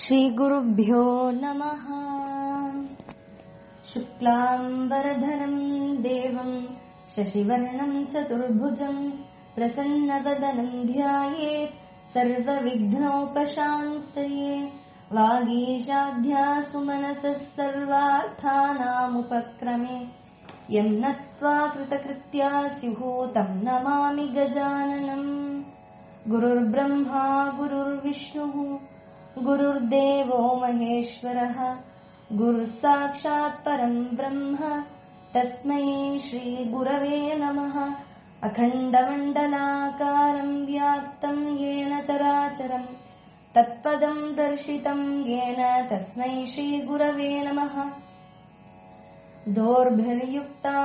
श्रीगुरुभ्यो नमः शुक्लाम्बरधरम् देवम् शशिवर्णम् चतुर्भुजम् प्रसन्नवदनम् ध्यायेत् सर्वविघ्नोपशान्तये वागीशाध्या सुमनसः सर्वार्थानामुपक्रमे यम् नत्वा कृतकृत्या स्युः तम् नमामि गजाननम् गुरुर्ब्रह्मा गुरुर्विष्णुः गुरुर्देवो महेश्वरः गुरुः साक्षात् परम् ब्रह्म तस्मै श्रीगुरवे नमः अखण्डमण्डलाकारम् व्याप्तम् येन चराचरम् तत्पदम् दर्शितम् येन तस्मै श्रीगुरवे नमः दोर्भिर्युक्ता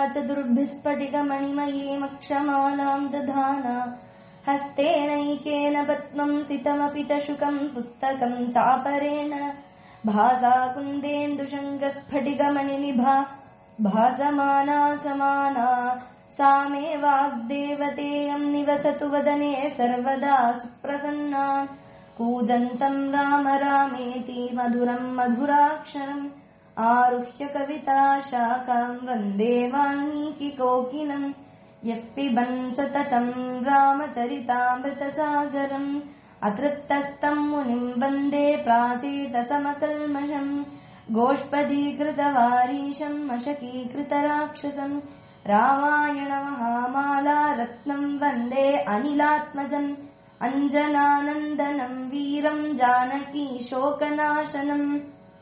चतुर्भिस्फटिकमणिमयीमक्षमालाम् दधाना हस्तेनैकेन पद्मम् सितमपि च शुकम् पुस्तकम् चापरेण भासा कुन्देन्दुशङ्गस्फटिकमणिनिभा भासमाना समाना सा मे वाग्देवतेयम् निवसतु वदने सर्वदा सुप्रसन्ना कूजन्तम् राम रामेति मधुरम् मधुराक्षरम् आरुह्य कविता शाखाम् वन्दे वाल्मीकिकोकिलम् यः पिबन् सततम् रामचरितामृतसागरम् अतृप्तस्तम् मुनिम् वन्दे प्राचीतसमकल्मषम् गोष्पदीकृतवारीशम् अशकीकृतराक्षसम् रामायणमहामाला रत्नम् वन्दे अनिलात्मजम् अञ्जनानन्दनम् वीरम् जानकी शोकनाशनम्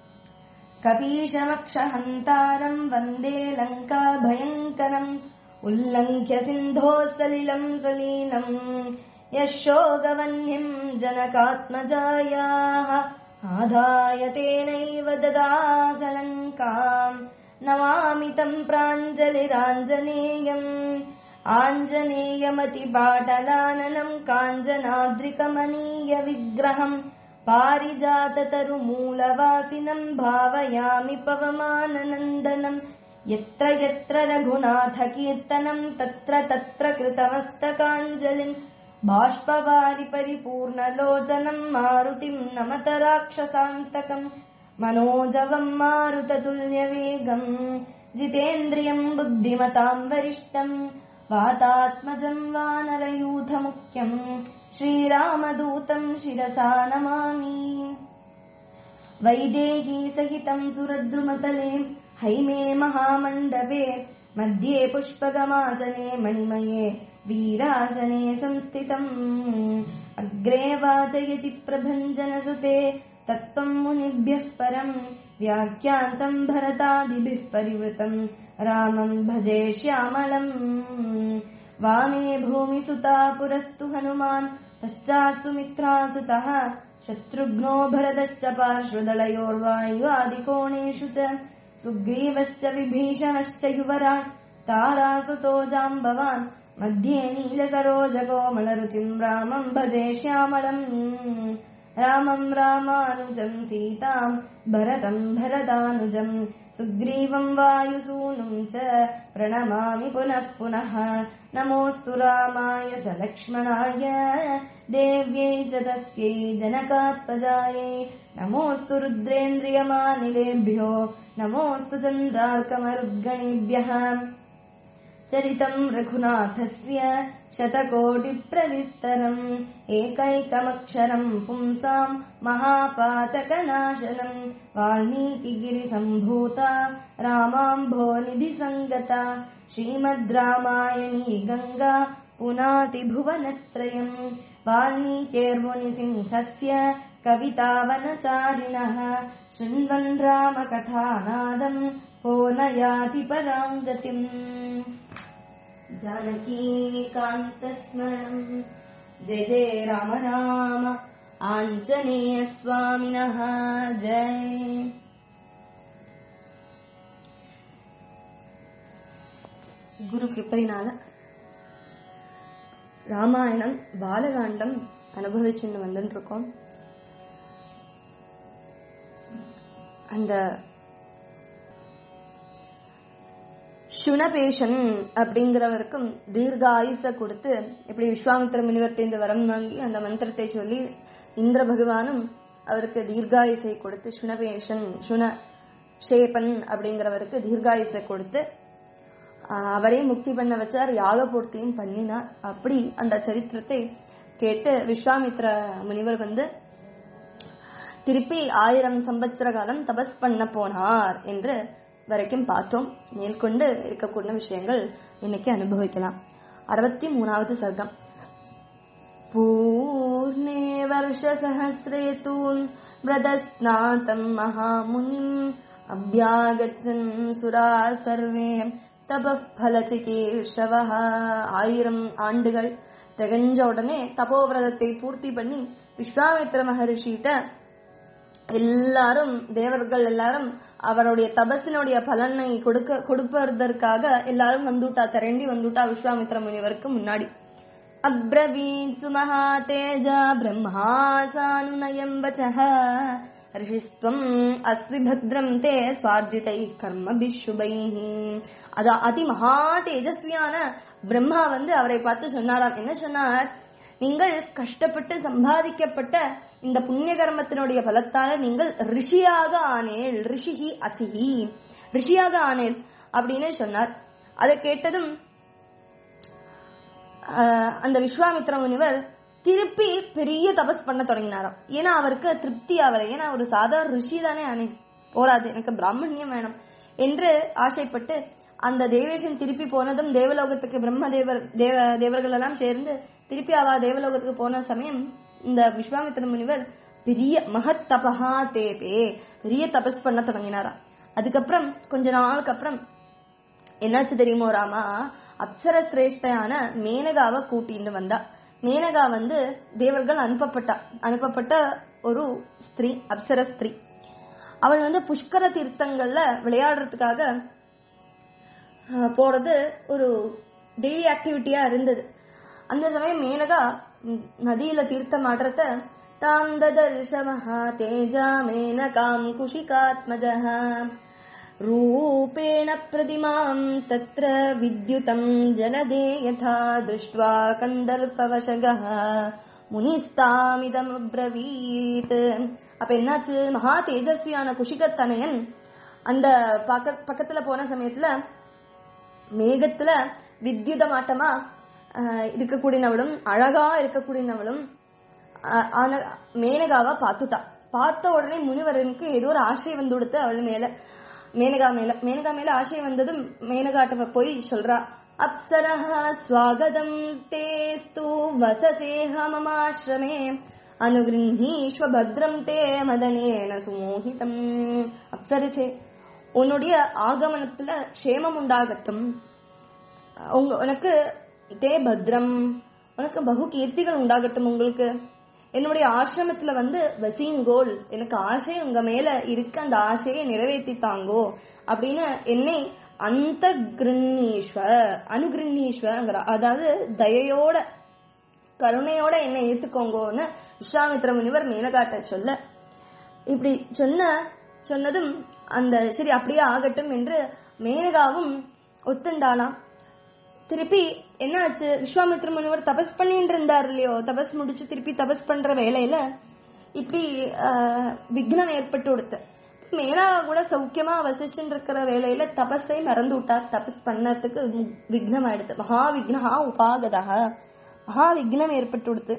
कपीशमक्षहन्तारम् वन्दे लङ्काभयङ्करम् उल्लङ्घ्य सिन्धोः सलिलम् सलीलम् यशोगवह्निम् जनकात्मजायाः आधाय तेनैव ददासलङ्काम् नमामि तम् प्राञ्जलिराञ्जनेयम् आञ्जनेयमतिपाटलाननम् काञ्जनाद्रिकमनीयविग्रहम् पारिजाततरुमूलवासिनम् भावयामि पवमाननन्दनम् यत्र यत्र रघुनाथकीर्तनम् तत्र तत्र कृतमस्तकाञ्जलिम् बाष्पवारि परिपूर्णलोचनम् मारुतिम् नमत राक्षसान्तकम् मनोजवम् मारुततुल्यवेगम् जितेन्द्रियम् बुद्धिमताम् वरिष्ठम् वातात्मजम् वानरयूथमुख्यम् श्रीरामदूतम् शिरसा नमामि वैदेही सहितम् सुरद्रुमतले हैमे महामण्डपे मध्ये पुष्पगमासने मणिमये वीरासने संस्थितम् अग्रे वाचयति प्रभञ्जनसुते तत्त्वम् मुनिभ्यः परम् व्याख्यान्तम् भरतादिभिः परिवृतम् रामम् भजे श्यामलम् वामे भूमिसुता पुरस्तु हनुमान् पश्चात् सुमित्रासुतः शत्रुघ्नो भरतश्च पार्श्वदलयोर्वायुवादिकोणेषु च सुग्रीवश्च विभीषणश्च युवराट् तारासुतो जाम्बवान् मध्ये नीलसरोजकोमलरुचिम् रामम् भजे श्यामलम् रामम् रामानुजम् सीताम् भरतम् भरतानुजम् सुग्रीवम् वायुसूनुम् च प्रणमामि पुनः पुनः नमोऽस्तु रामाय च लक्ष्मणाय देव्यै च तस्यै जनकात्मजायै नमोऽस्तु रुद्रेन्द्रियमानिलेभ्यो नमोऽस्तु चन्द्रार्कमरुद्गणेभ्यः चरितम् रघुनाथस्य शतकोटिप्रविस्तरम् एकैकमक्षरम् पुंसाम् महापातकनाशनम् वाल्मीकिगिरिसम्भूता रामाम्भोनिधिसङ्गता श्रीमद् रामायणी गङ्गा पुनातिभुवनत्रयम् वाल्मीकेर्मुनिसिंहस्य कवितावनचारिणः शृण्वन् रामकथानादम् को न याति पराम् गतिम् जानकीकान्तस्मरणम् जय जय राम राम आञ्जनेयस्वामिनः जय குரு கிருப்பையினால ராமாயணம் பாலகாண்டம் அனுபவிச்சுன்னு வந்துட்டு இருக்கோம் அந்த சுனபேஷன் அப்படிங்கிறவருக்கும் தீர்க்க ஆயுச கொடுத்து இப்படி விஸ்வாமித்திர முனிவர்கிட்ட வரம் வாங்கி அந்த மந்திரத்தை சொல்லி இந்திர பகவானும் அவருக்கு தீர்காயுசை கொடுத்து சுனவேஷன் சுன ஷேபன் அப்படிங்கிறவருக்கு தீர்காயுசை கொடுத்து ஆஹ் அவரே முக்தி பண்ண வச்சார் யாக பூர்த்தியும் பண்ணினார் அப்படி அந்த சரித்திரத்தை கேட்டு விஸ்வாமித்ர முனிவர் வந்து திருப்பி ஆயிரம் சம்பத்சர காலம் தபஸ் பண்ண போனார் என்று வரைக்கும் பார்த்தோம் மேற்கொண்டு இருக்கக்கூடிய விஷயங்கள் இன்னைக்கு அனுபவிக்கலாம் அறுபத்தி மூணாவது சர்க்கம் पूर्णे वर्षसहस्रे तु व्रतस्नातम् महामुनिम् अभ्यागच्छन् सुराः सर्वे தபப் பலச்சிகீர்ஷவஹ ஆயிரம் ஆண்டுகள் திகஞ்ச உடனே தபோவிரதத்தை பூர்த்தி பண்ணி விஸ்வாமித்திர மகரிஷிட்ட எல்லாரும் தேவர்கள் எல்லாரும் அவருடைய தபசினுடைய பலனை கொடுக்க கொடுப்பதற்காக எல்லாரும் வந்துட்டா திரண்டி வந்துட்டா விஸ்வாமித்திர முனிவருக்கு முன்னாடி अब्रवीत् सुमहातेजा ब्रह्मा सानुनयम् वचः ரிஷிஸ்துவம் அஸ்மி பத்ரம் தே சுவார்ஜிதை கர்மபிஷ் சுபைஹ அது அதி மகா தேஜஸ்வியான பிரம்மா வந்து அவரை பார்த்து சொன்னாராம் என்ன சொன்னார் நீங்கள் கஷ்டப்பட்டு சம்பாதிக்கப்பட்ட இந்த புண்ணிய கர்மத்தினுடைய பலத்தால நீங்கள் ரிஷியாக ஆனேள் ரிஷிகி அசிஹி ரிஷியாக ஆனேள் அப்படின்னு சொன்னார் அதை கேட்டதும் ஆஹ் அந்த விஸ்வாமித்ர முனிவர் திருப்பி பெரிய தபஸ் பண்ண தொடங்கினாராம் ஏன்னா அவருக்கு திருப்தி ஆகலை ஏன்னா ஒரு சாதாரண ரிஷி தானே ஆனே போராது எனக்கு பிராமணியம் வேணும் என்று ஆசைப்பட்டு அந்த தேவேஷன் திருப்பி போனதும் தேவலோகத்துக்கு பிரம்ம தேவர் தேவ தேவர்கள் எல்லாம் சேர்ந்து திருப்பி அவ தேவலோகத்துக்கு போன சமயம் இந்த விஸ்வாமித்திர முனிவர் பெரிய மகத் தபஹா தேபே பெரிய தபஸ் பண்ண தொடங்கினாராம் அதுக்கப்புறம் கொஞ்ச நாளுக்கு அப்புறம் என்னாச்சு தெரியுமோ ராமா அப்சர சிரேஷ்டையான மேனகாவை கூட்டிட்டு வந்தா மேனகா வந்து தேவர்கள் அனுப்பப்பட்டா அனுப்பப்பட்ட ஒரு ஸ்திரீ அப்சர ஸ்திரீ அவள் வந்து புஷ்கர தீர்த்தங்கள்ல விளையாடுறதுக்காக அஹ், போறது ஒரு டெய்லி ஆக்டிவிட்டியா இருந்தது அந்த சமயம் மேனகா ம், நதியில தீர்த்தம் ஆடுறத தாம் ததர்ஷ மகா தேஜா மேனகாம் குஷிகாத்மஜः रूपेण प्रतिमाम् तत्र विद्युतम् जलदे यथा दृष्ट्वा कन्दर्पवशगः முனிஸ்தாமிதமப்ரவீத் அப்ப என்னாச்சு மகா தேஜஸ்வியான குஷிகத்தனையன் அந்த பக்க பக்கத்துல போன சமயத்துல மேகத்துல வித்யுதமாட்டமா ஆஹ், இருக்கக்கூடியவளும் அழகா இருக்கக்கூடியவளும் ஆஹ், ஆன மேனகாவா பார்த்துட்டா பார்த்த உடனே முனிவரனுக்கு ஏதோ ஒரு ஆசை வந்து கொடுத்து அவள் மேல மேனகா மேல மேனகா மேல ஆசை வந்ததும் மேனகாட்ட போய் சொல்றா அப்சரஹ ஸ்வாகதம் தேஸ்து வசசேஹ மமாஸ்ரமே அனுகிருஹீஸ்வ பத்ரம் தே மதனேன சுமோகிதம் அப்சரிசே உன்னுடைய ஆகமனத்துல க்ஷேமம் உண்டாகட்டும் உங்க உனக்கு தே பத்ரம் உனக்கு பகு கீர்த்திகள் உண்டாகட்டும் உங்களுக்கு என்னுடைய ஆசிரமத்துல வந்து வசீங்கோல் எனக்கு ஆசை உங்க மேல இருக்கு அந்த ஆசையை நிறைவேற்றி தாங்கோ அப்படின்னு என்னை அந்த கிருண்ணீஸ்வ அனுகிருண்ணீஸ்வங்கிற அதாவது தயையோட கருணையோட என்னை ஏத்துக்கோங்கோன்னு விஸ்வாமித்திர முனிவர் மேலகாட்ட சொல்ல இப்படி சொன்ன சொன்னதும் அந்த சரி அப்படியே ஆகட்டும் என்று மேனகாவும் ஒத்துண்டாளாம் திருப்பி என்னாச்சு விஸ்வாமித்திர முனிவர் தபஸ் பண்ணிட்டு இருந்தார் இல்லையோ தபஸ் முடிச்சு திருப்பி தபஸ் பண்ற வேலையில இப்படி ஆஹ், விக்னம் ஏற்பட்டு கொடுத்து மேனா கூட சௌக்கியமா வசிச்சுட்டு இருக்கிற வேலையில தபஸை மறந்து விட்டார் தபஸ் பண்ணதுக்கு வி- விக்னம் ஆயிடுத்து மகா விக்னஹா உபாகதா மகா விக்னம் ஏற்பட்டு கொடுத்து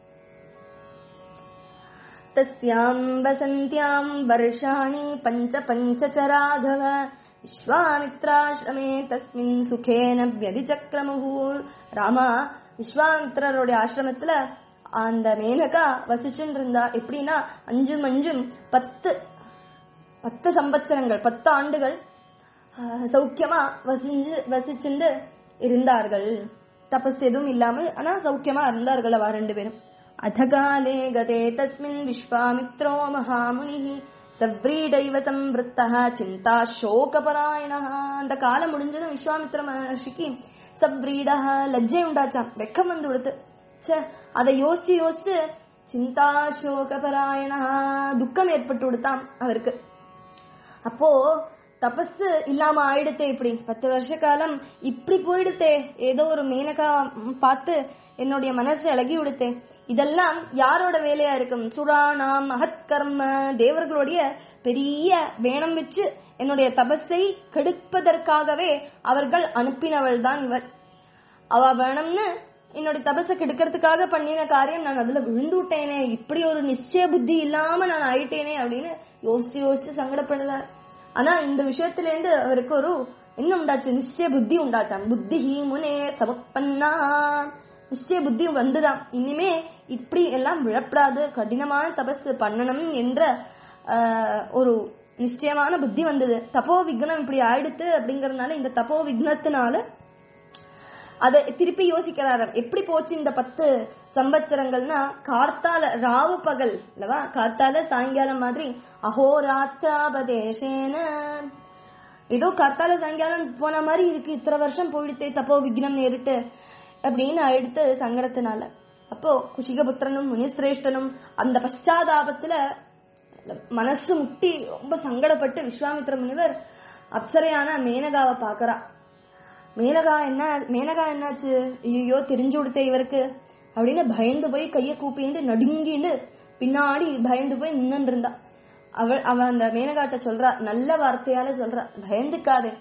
तस्याम् वसन्त्याम् वर्षाणि पञ्च पञ्च च राघव விஸ்வாமித்ராசிரமே தஸ்மின் சுகேன வியதிச்சக்ரமுகு ராமா விஸ்வாமித்ரருடைய ஆசிரமத்துல அந்த மேனகா வசிச்சுட்டு இருந்தா எப்படின்னா அஞ்சும் அஞ்சும் பத்து பத்து சம்பத்சரங்கள் பத்து ஆண்டுகள் ஆஹ், சௌக்கியமா வசிஞ்சு வசிச்சுண்டு இருந்தார்கள் தபஸ் எதுவும் இல்லாமல் ஆனா சௌக்கியமா இருந்தார்கள் அவ ரெண்டு பேரும் அதகாலே கதே தஸ்மின் விஸ்வாமித்ரோ மகாமுனிஹி சவ்ரீடைவ சம்வృத்தः சிந்தா சோகபராயணः அந்த காலம் முடிஞ்சதும் விஸ்வாமித்ர மகர்ஷிக்கு சவ்ரீடः லஜ்ஜை உண்டாச்சாம் வெக்கம் வந்து கொடுத்து ச்சே அதை யோசிச்சு யோசிச்சு சிந்தா சோகபராயணா துக்கம் ஏற்பட்டு கொடுத்தாம் அவருக்கு அப்போ தபஸ் இல்லாம ஆயிடுத்தே இப்படி பத்து வருஷ காலம் இப்படி போயிடுத்தே ஏதோ ஒரு மேனகா ம், பார்த்து என்னுடைய மனசு இழகி விடுத்தே இதெல்லாம் யாரோட வேலையா இருக்கும் சுராணாம் மகத்கர்ம தேவர்களுடைய பெரிய வேணம் வச்சு என்னுடைய தபஸை கெடுப்பதற்காகவே அவர்கள் அனுப்பினவள் தான் இவள் அவ வேணும்னு என்னுடைய தபஸை கெடுக்கிறதுக்காக பண்ணின காரியம் நான் அதுல விழுந்து விட்டேனே இப்படி ஒரு நிச்சய புத்தி இல்லாம நான் ஆயிட்டேனே அப்படின்னு யோசிச்சு யோசிச்சு சங்கடப்படுறார் ஆனா இந்த விஷயத்துல இருந்து அவருக்கு ஒரு என்ன உண்டாச்சு நிச்சய புத்தி உண்டாச்சான் புத்தி முனே சமப்பன்னா நிச்சய புத்தி வந்துதான் இனிமே இப்படி எல்லாம் விழப்படாது கடினமான தபஸ் பண்ணணும் என்ற ஆஹ், ஒரு நிச்சயமான புத்தி வந்தது தப்போ விக்னம் இப்படி ஆயிடுத்து அப்படிங்கறதுனால இந்த தப்போ விக்னத்தினால அதை திருப்பி யோசிக்கிறாரு எப்படி போச்சு இந்த பத்து சம்பத்சரங்கள்னா கார்த்தால ராவு பகல் இல்லவா கார்த்தால சாயங்காலம் மாதிரி அஹோராத்திராபதேசேன ஏதோ கார்த்தால சாயங்காலம் போன மாதிரி இருக்கு இத்தனை வருஷம் போயிடுத்தே தப்போ விக்னம் நேரிட்டு அப்படின்னு எடுத்து சங்கடத்தினால அப்போ குஷிகபுத்திரனும் முனிசிரேஷ்டனும் அந்த பశ్చాதாபத்துல மனசு முட்டி ரொம்ப சங்கடப்பட்டு விஸ்வாமித்திர முனிவர் அப்சரையான மேனகாவை பாக்குறா மேனகா என்ன மேனகா என்னாச்சு ஐயோ தெரிஞ்சு கொடுத்தே இவருக்கு அப்படின்னு பயந்து போய் கைய கூப்பிண்டு நடுங்கிண்டு பின்னாடி பயந்து போய் நின்னு இருந்தா அவள் அவ அந்த மேனகாட்ட சொல்றா நல்ல வார்த்தையால சொல்றா பயந்துக்காதே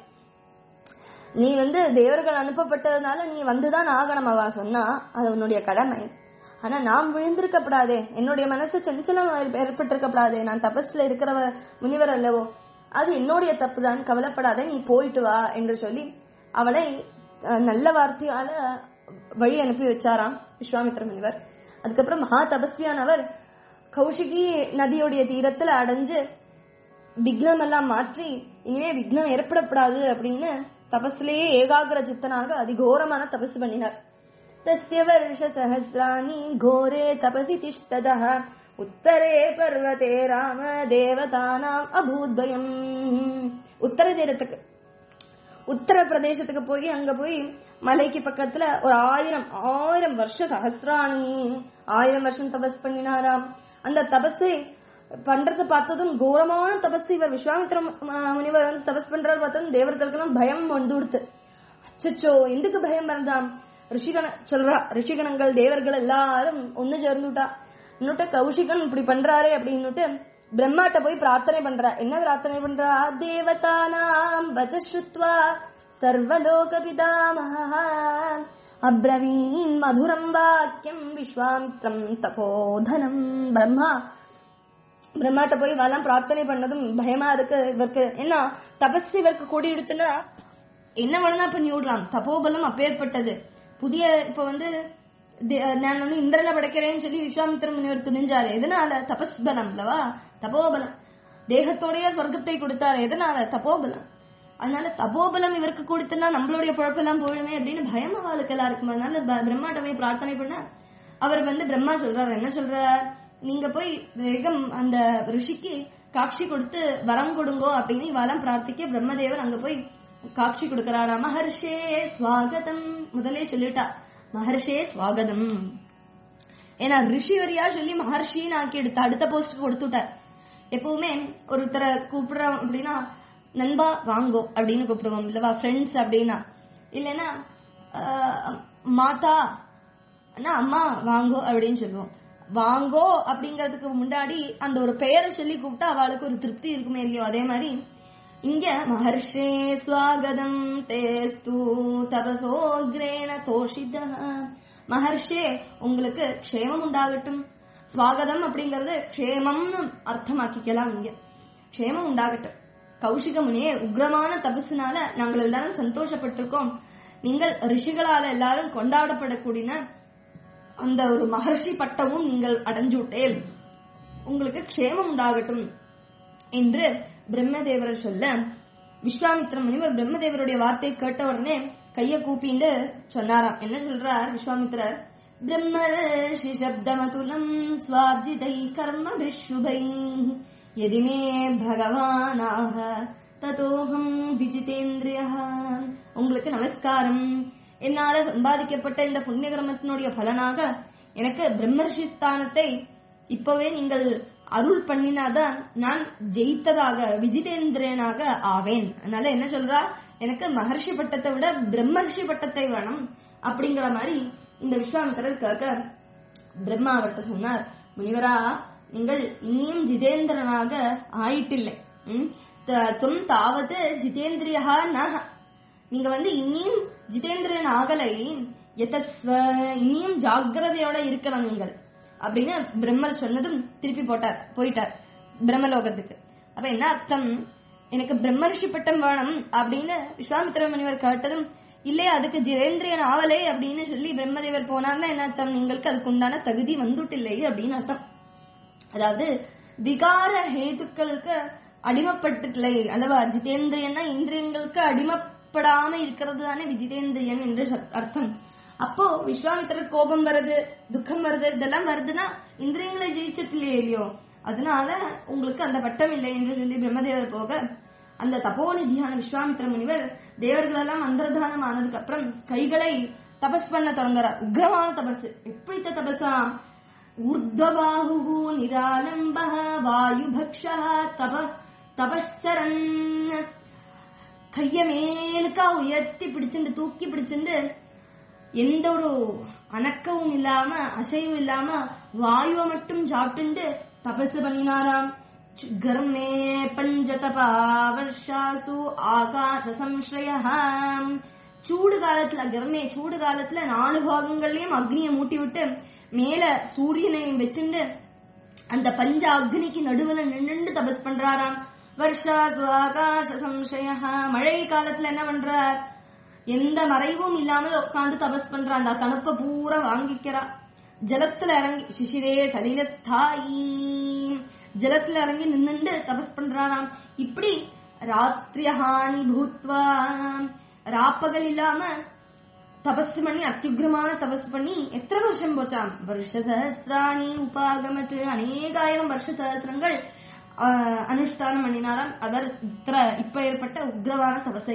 நீ வந்து தேவர்கள் அனுப்பப்பட்டதுனால நீ வந்துதான் ஆகணும் அவ சொன்னா அது உன்னுடைய கடமை ஆனா நாம் விழுந்திருக்கப்படாதே என்னுடைய மனசு சஞ்சலம் ஏற்பட்டிருக்கப்படாதே நான் தபஸ்ல இருக்கிறவ முனிவர் அல்லவோ அது என்னுடைய தப்பு தான் கவலைப்படாதே நீ போயிட்டு வா என்று சொல்லி அவளை அஹ், நல்ல வார்த்தையால வழி அனுப்பி வச்சாராம் விஸ்வாமித்திர முனிவர் அதுக்கப்புறம் மகா தபஸ்வியானவர் கௌஷிகி நதியுடைய தீரத்துல அடைஞ்சு விக்னம் எல்லாம் மாற்றி இனிமே விக்னம் ஏற்படக்கூடாது அப்படின்னு தபஸ்லேயே ஏகாகிர சித்தனாக அதிகோரமான தபஸ் பண்ணினார் தஸ்ய வருஷ சஹசிராணி கோரே தபசி திஷ்டதः உத்தரே பர்வதே ராம தேவதானாம் அபூத்பயம் உத்தர தீரத்துக்கு உத்தர பிரதேசத்துக்கு போய் அங்க போய் மலைக்கு பக்கத்துல ஒரு ஆயிரம் ஆயிரம் வருஷம் சஹசிராணி ஆயிரம் வருஷம் தபஸ் பண்ணினாராம் அந்த தபஸை பண்றது பார்த்ததும் கோரமான தபஸ் இவர் விஸ்வாமித்திர மு- முனிவர் வந்து தபஸ் பண்றாரு பார்த்ததும் தேவர்களுக்கெல்லாம் பயம் வந்து கொடுத்து அச்சச்சோ எதுக்கு பயம் வந்தான் ரிஷிகண சொல்றா ரிஷிகணங்கள் தேவர்கள் எல்லாரும் ஒண்ணு சேர்ந்துட்டா இன்னுட்டு கௌஷிகன் இப்படி பண்றாரே அப்படின்னுட்டு பிரம்மாட்ட போய் பிரார்த்தனை பண்றா என்ன பிரார்த்தனை பண்றா தேவதானாம் வச்சஸ்ருத்வா சர்வலோக பிதாமஹ அப்ரவீன் மதுரம் வாக்கியம் விஸ்வாமித்ரம் தபோதனம் பிரம்மா பிரம்மாட்ட போய் வரலாம் பிரார்த்தனை பண்ணதும் பயமா இருக்கு இவருக்கு என்ன தபஸ் இவருக்கு கூடி எடுத்துனா என்ன வேணா பண்ணி விடலாம் தபோபலம் அப்பேற்பட்டது புதிய இப்ப வந்து தே- நான் வந்து இந்திரனை படைக்கிறேன்னு சொல்லி விஸ்வாமித்திர முனிவர் துணிஞ்சாரு எதனால தபஸ் பலம் அல்லவா தபோபலம் தேகத்தோடைய சொர்க்கத்தை கொடுத்தாரு எதனால தபோபலம் அதனால தபோபலம் இவருக்கு கொடுத்தனா நம்மளுடைய குழப்பெல்லாம் போயிடுமே அப்படின்னு பயம் அவளுக்கு எல்லாம் இருக்கும் அதனால ப- பிரம்மாட்ட போய் பிரார்த்தனை பண்ண அவர் வந்து பிரம்மா சொல்றாரு என்ன சொல்றார் நீங்க போய் வேகம் அந்த ரிஷிக்கு காட்சி கொடுத்து வரம் கொடுங்கோ அப்படின்னு இவாலாம் பிரார்த்திக்க பிரம்மதேவர் அங்க போய் காட்சி கொடுக்கறாரா மகர்ஷே ஸ்வாகதம் முதலே சொல்லிட்டா மகர்ஷே ஸ்வாகதம் ஏன்னா ரிஷி வரியா சொல்லி மகர்ஷின்னு ஆக்கி எடுத்த அடுத்த போஸ்ட் கொடுத்துட்டார் எப்பவுமே ஒருத்தரை கூப்பிடுறோம் அப்படின்னா நண்பா வாங்கோ அப்படின்னு கூப்பிடுவோம் இல்லவா ஃப்ரெண்ட்ஸ் அப்படின்னா இல்லைன்னா ஆஹ், மாதா அண்ணா அம்மா வாங்கோ அப்படின்னு சொல்லுவோம் வாங்கோ அப்படிங்கிறதுக்கு முன்னாடி அந்த ஒரு பெயரை சொல்லி கூப்பிட்டா அவளுக்கு ஒரு திருப்தி இருக்குமே இல்லையோ அதே மாதிரி இங்க மகர்ஷே ஸ்வாகதம் தேஸ்து தபசோக்ரேண தோஷித மகர்ஷே உங்களுக்கு க்ஷேமம் உண்டாகட்டும் ஸ்வாகதம் அப்படிங்கறது க்ஷேமம்னு அர்த்தமாக்கிக்கலாம் இங்க க்ஷேமம் உண்டாகட்டும் கௌஷிக முனியே உக்ரமான தபசுனால நாங்கள் எல்லாரும் சந்தோஷப்பட்டிருக்கோம் நீங்கள் ரிஷிகளால எல்லாரும் கொண்டாடப்படக்கூடிய அந்த ஒரு மகர்ஷி பட்டமும் நீங்கள் அடைஞ்சு விட்டேன் உங்களுக்கு க்ஷேமம் உண்டாகட்டும் என்று பிரம்மதேவர் சொல்ல விஸ்வாமித்திர முனிவர் பிரம்மதேவருடைய வார்த்தையை கேட்ட உடனே கைய கூப்பிண்டு சொன்னாராம் என்ன சொல்றார் விஸ்வாமித்திரர் பிரம்மர்ஷி சப்தமதுலம் ஸ்வார்ஜிதை கர்ம பிஷுபை எதிமே பகவானாக ததோகம் விஜிதேந்திரிய உங்களுக்கு நமஸ்காரம் என்னால சம்பாதிக்கப்பட்ட இந்த புண்ணிய கர்மத்தினுடைய பலனாக எனக்கு பிரம்மர்ஷி ஸ்தானத்தை இப்பவே நீங்கள் அருள் பண்ணினாதான் நான் ஜெயித்ததாக விஜிதேந்திரனாக ஆவேன் அதனால என்ன சொல்றா எனக்கு மகர்ஷி பட்டத்தை விட பிரம்மர்ஷி பட்டத்தை வேணும் அப்படிங்கிற மாதிரி இந்த விஸ்வாமித்திரர் கேட்க பிரம்மா அவர்கிட்ட சொன்னார் முனிவரா நீங்கள் இன்னியும் ஜிதேந்திரனாக ஆயிட்டில்லை ம்? த- தும் தாவது ஜிதேந்திரியா நக நீங்க வந்து இன்னியும் ஜிதேந்திரன் ஆகலை எதஸ்வ இன்னியும் ஜாக்கிரதையோட இருக்கலாம் நீங்கள் அப்படின்னு பிரம்மர் சொன்னதும் திருப்பி போட்டார் போயிட்டார் பிரம்மலோகத்துக்கு அப்ப என்ன அர்த்தம் எனக்கு பிரம்மரிஷி பட்டம் வேணும் அப்படின்னு விஸ்வாமித்திர முனிவர் கேட்டதும் இல்லையா அதுக்கு ஜிதேந்திரியன் ஆவலே அப்படின்னு சொல்லி பிரம்மதேவர் போனார்னா என்ன அர்த்தம் നിങ്ങൾക്ക് அதுக்கு உண்டான தகுதி வந்துட்டில்லை அப்படின்னு அர்த்தம் அதாவது விகார ஹேதுக்களுக்கு அடிமைப்பட்டுலை அல்லவா ஜிதேந்திரியன்னா இந்திரியங்களுக்கு அடிமைப்படாம இருக்கிறது தானே விஜிதேந்திரியன் என்று சொல்- அர்த்தம் அப்போ விஸ்வாமித்திரர் கோபம் வருது துக்கம் வருது இதெல்லாம் வருதுன்னா இந்திரியங்களை ஜெயிச்சிட்டு இல்லையோ அதனால உங்களுக்கு அந்த பட்டம் இல்லை என்று சொல்லி பிரம்மதேவர் போக அந்த தபோநிதியான விஸ்வாமித்திர முனிவர் தேவர்களெல்லாம் அந்தர்தானம் ஆனதுக்கு அப்புறம் கைகளை தபஸ் பண்ண தொடங்குறார் உக்ரமான தபஸ் எப்படித்த தபஸா ஊர்த்வபாஹு நிராலம்பः வாயுபக்ஷः தப தபஸ்சரன் கைய மேலுக்கா உயர்த்தி பிடிச்சிண்டு தூக்கி பிடிச்சிண்டு எந்த ஒரு அணக்கவும் இல்லாம அசைவும் இல்லாம வாயுவை மட்டும் சாப்பிட்டுண்டு தபசு பண்ணினாராம் சு- கர்மே பஞ்சதபா வருஷாசு ஆகாச சம்ஸ்ரயம் சூடு காலத்துல கர்மே சூடு காலத்துல நாலு பாகங்கள்லயும் அக்னியை மூட்டி விட்டு மேல சூரியனை வச்சுண்டு அந்த பஞ்ச அக்னிக்கு நடுவுல நின்னுண்டு தபஸ் பண்றாராம் வருஷாசு ஆகாச சம்சய மழை காலத்துல என்ன பண்றார் எந்த மறைவும் இல்லாமல் உட்கார்ந்து தபஸ் பண்றா அந்த தணுப்பை பூரா வாங்கிக்கிறா ஜலத்துல இறங்கி சிசிரே சலிலத்தாயி ஜலத்துல இறங்கி நின்னுண்டு தபஸ் பண்றாராம் இப்படி ராத்திரியஹானி பூத்வா ராப்பகல் இல்லாம தபஸ் பண்ணி அத்தியுக்ரமான தபஸ் பண்ணி எத்தனை வருஷம் போச்சாம் வருஷ சஹசிராணி உபாகமத்து அநேகாயிரம் வருஷ சஹசிரங்கள் ஆஹ், அனுஷ்டானம் பண்ணினாராம் அவர் இത്ര இப்ப ஏற்பட்ட உக்ரமான தபசை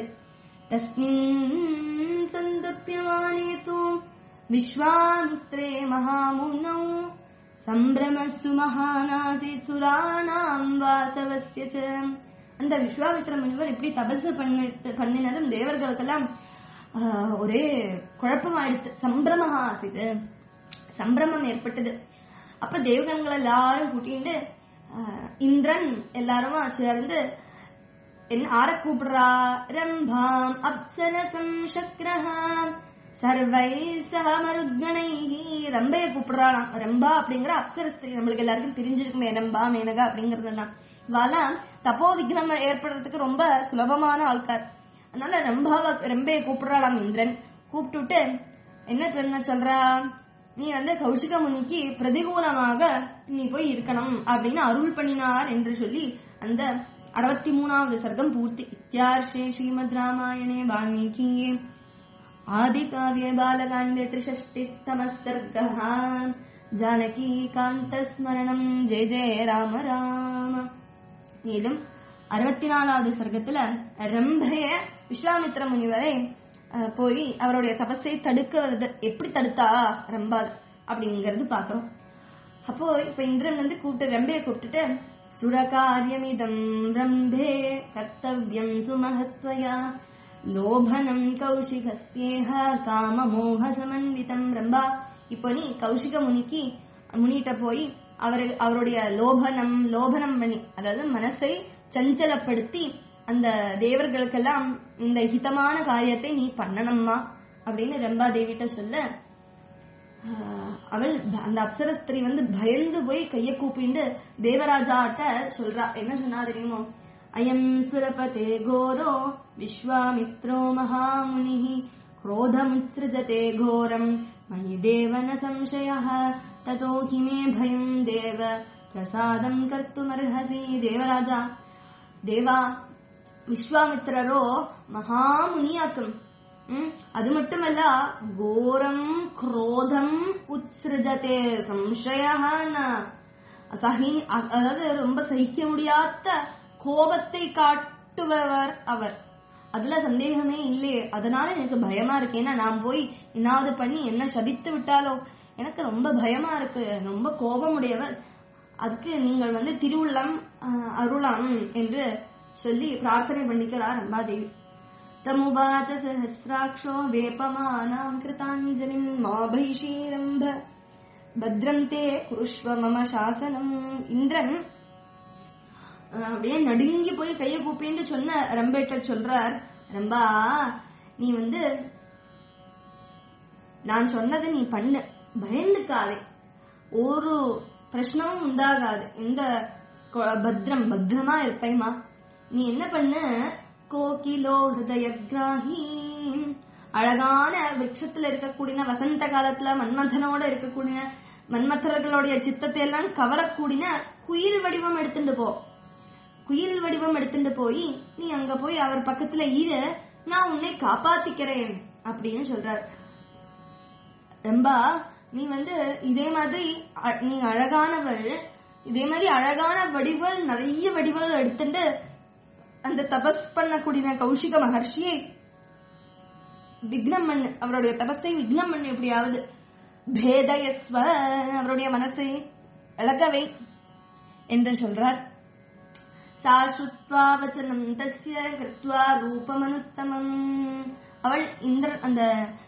தஸ்மின் சந்தப்பியமானே தூ விஸ்வாமித்ரே மகாமுனௌ சம்பிரமசு மகாநாதி சுராணாம் வாசவஸ்ய ச. அந்த விஸ்வாமித்ர முனிவர் இப்படி தபசு பண்ணிட்டு பண்ணினதும் தேவர்களுக்கெல்லாம் ஆஹ், ஒரே குழப்பமாயிடுத்து சம்பிரமஹா ஆசிது சம்பிரமம் ஏற்பட்டது அப்ப தேவகன்கள் எல்லாரும் கூட்டிட்டு ஆஹ், இந்திரன் எல்லாருமா சேர்ந்து என்ன ஆர கூப்பிடுறா ரம்பாம் அப்சரசம் சக்ரஹாம் சர்வை சக மருத்கணைஹி ரம்பைய கூப்பிடுறாளாம் ரம்பா அப்படிங்கிற அப்சரஸ்திரி நம்மளுக்கு எல்லாருக்கும் தெரிஞ்சிருக்குமே ரம்பா மேனகா அப்படிங்கறதெல்லாம் இவாலாம் தப்போ விக்னம் ஏற்படுறதுக்கு ரொம்ப சுலபமான ஆள்கார் அதனால ரம்பாவை ரம்பைய கூப்பிடுறாளாம் இந்திரன் கூப்பிட்டுட்டு என்ன என்ன சொல்றா நீ வந்து கௌஷிக முனிக்கு பிரதிகூலமாக நீ போய் இருக்கணும் அப்படின்னு அருள் பண்ணினார் என்று சொல்லி அந்த அறுபத்தி மூணாவது சர்க்கம் பூர்த்தி இத்தியார்ஷே ஸ்ரீமத் ராமாயணே வால்மீகியே ஆதிகாவிய பாலகாண்டே திரிஷஷ்டித்தம சர்க்கः ஜானகி காந்தஸ்மரணம் ஜெய ஜெய ராம ராம மேலும் அறுபத்தி நாலாவது சர்க்கத்துல ரம்பைய விஸ்வாமித்திர முனிவரை அஹ், போய் அவருடைய தபஸை தடுக்கிறது எப்படி தடுத்தா ரம்பா அப்படிங்கறது பாக்குறோம் அப்போ இப்ப இந்திரன் வந்து கூப்பிட்டு ரம்பைய கூப்பிட்டுட்டு சுரகாரியமிதம் ரம்பே கர்த்தவியம் சுமஹத்வயா லோபனம் கௌஷிகஸ்யேஹ காமமோக சமன்விதம் ரம்பா இப்போ நீ கௌஷிக முனிக்கு முனிட்ட போய் அவர் அவருடைய லோபனம் லோபனம் பண்ணி அதாவது மனசை சஞ்சலப்படுத்தி அந்த தேவர்களுக்கெல்லாம் இந்த ஹிதமான காரியத்தை நீ பண்ணணும்மா அப்படின்னு ரம்பா தேவிட்ட சொல்ல ஆஹ் அவள் ப- அந்த அப்சரஸ்திரி வந்து பயந்து போய் கைய கூப்பிண்டு தேவராஜாட்ட சொல்றா என்ன சொன்னா தெரியுமோ அயம் சுரபதே கோரோ விஸ்வாமித்ரோ மகாமுனி क्रोधमुत्सृजते घोरम् मयि देव न संशयः ततो हि मे भयम् देव प्रसादम् कर्तुमर्हसि देवराजा தேவா விஸ்வாமித்திரரோ மகாமுனியாக்கும் ம், அது மட்டுமல்ல கோரம் குரோதம் உத்ஸ்ருஜதே சம்சயஹான சகி அ- அதாவது ரொம்ப சகிக்க முடியாத கோபத்தை காட்டுபவர் அவர் அதுல சந்தேகமே இல்லையே அதனால எனக்கு பயமா இருக்கு ஏன்னா நான் போய் என்னாவது பண்ணி என்ன சபித்து விட்டாலோ எனக்கு ரொம்ப பயமா இருக்கு ரொம்ப கோபமுடையவர் அதுக்கு நீங்கள் வந்து திருவுள்ளம் அஹ், அருளாம் என்று சொல்லி பிரார்த்தனை பண்ணிக்கிறார் ரம்பாதேவி தமுவாச்ச சஹசிராட்சோ வேப்பமானாம் கிருதாஞ்சலிம் மாபைஷீரம்ப பத்ரம் தே குருஷ்வ மம சாசனம் இந்திரன் அஹ், அப்படியே நடுங்கி போய் கையை கூப்பின்னு சொன்ன ரம்பேட்ட சொல்றார் ரம்பா நீ வந்து நான் சொன்னதை நீ பண்ணு பயந்துக்காதே ஒரு பிரச்சனமும் உண்டாகாது இந்த கொ- பத்ரம் பத்ரமா இருப்பேமா நீ என்ன பண்ண கோகிலோ ஹிருதயக்ராஹி அழகான விருட்சத்துல இருக்கக்கூடிய வசந்த காலத்துல மன்மதனோட இருக்கக்கூடிய மன்மதர்களுடைய சித்தத்தை எல்லாம் கவரக்கூடிய குயில் வடிவம் எடுத்துட்டு போ குயில் வடிவம் எடுத்துட்டு போய் நீ அங்க போய் அவர் பக்கத்துல இரு நான் உன்னை காப்பாத்திக்கிறேன் அப்படின்னு சொல்றார் ரம்பா நீ வந்து இதே மாதிரி அ- நீ அழகானவள் இதே மாதிரி அழகான வடிவல் நிறைய வடிவல் எடுத்துட்டு அந்த தபஸ் பண்ணக்கூடிய கௌஷிக மகர்ஷியை விக்னம் பண்ணு அவருடைய தபஸை விக்னம் பண்ணு எப்படியாவது பேதயஸ்வ அவருடைய மனசை இழக்கவை என்று சொல்றார் சா ஸ்ருத்வா வச்சனம் தஸ்ய கிருத்வா ரூபமனுத்தமம் அவள் இந்திரன் அந்த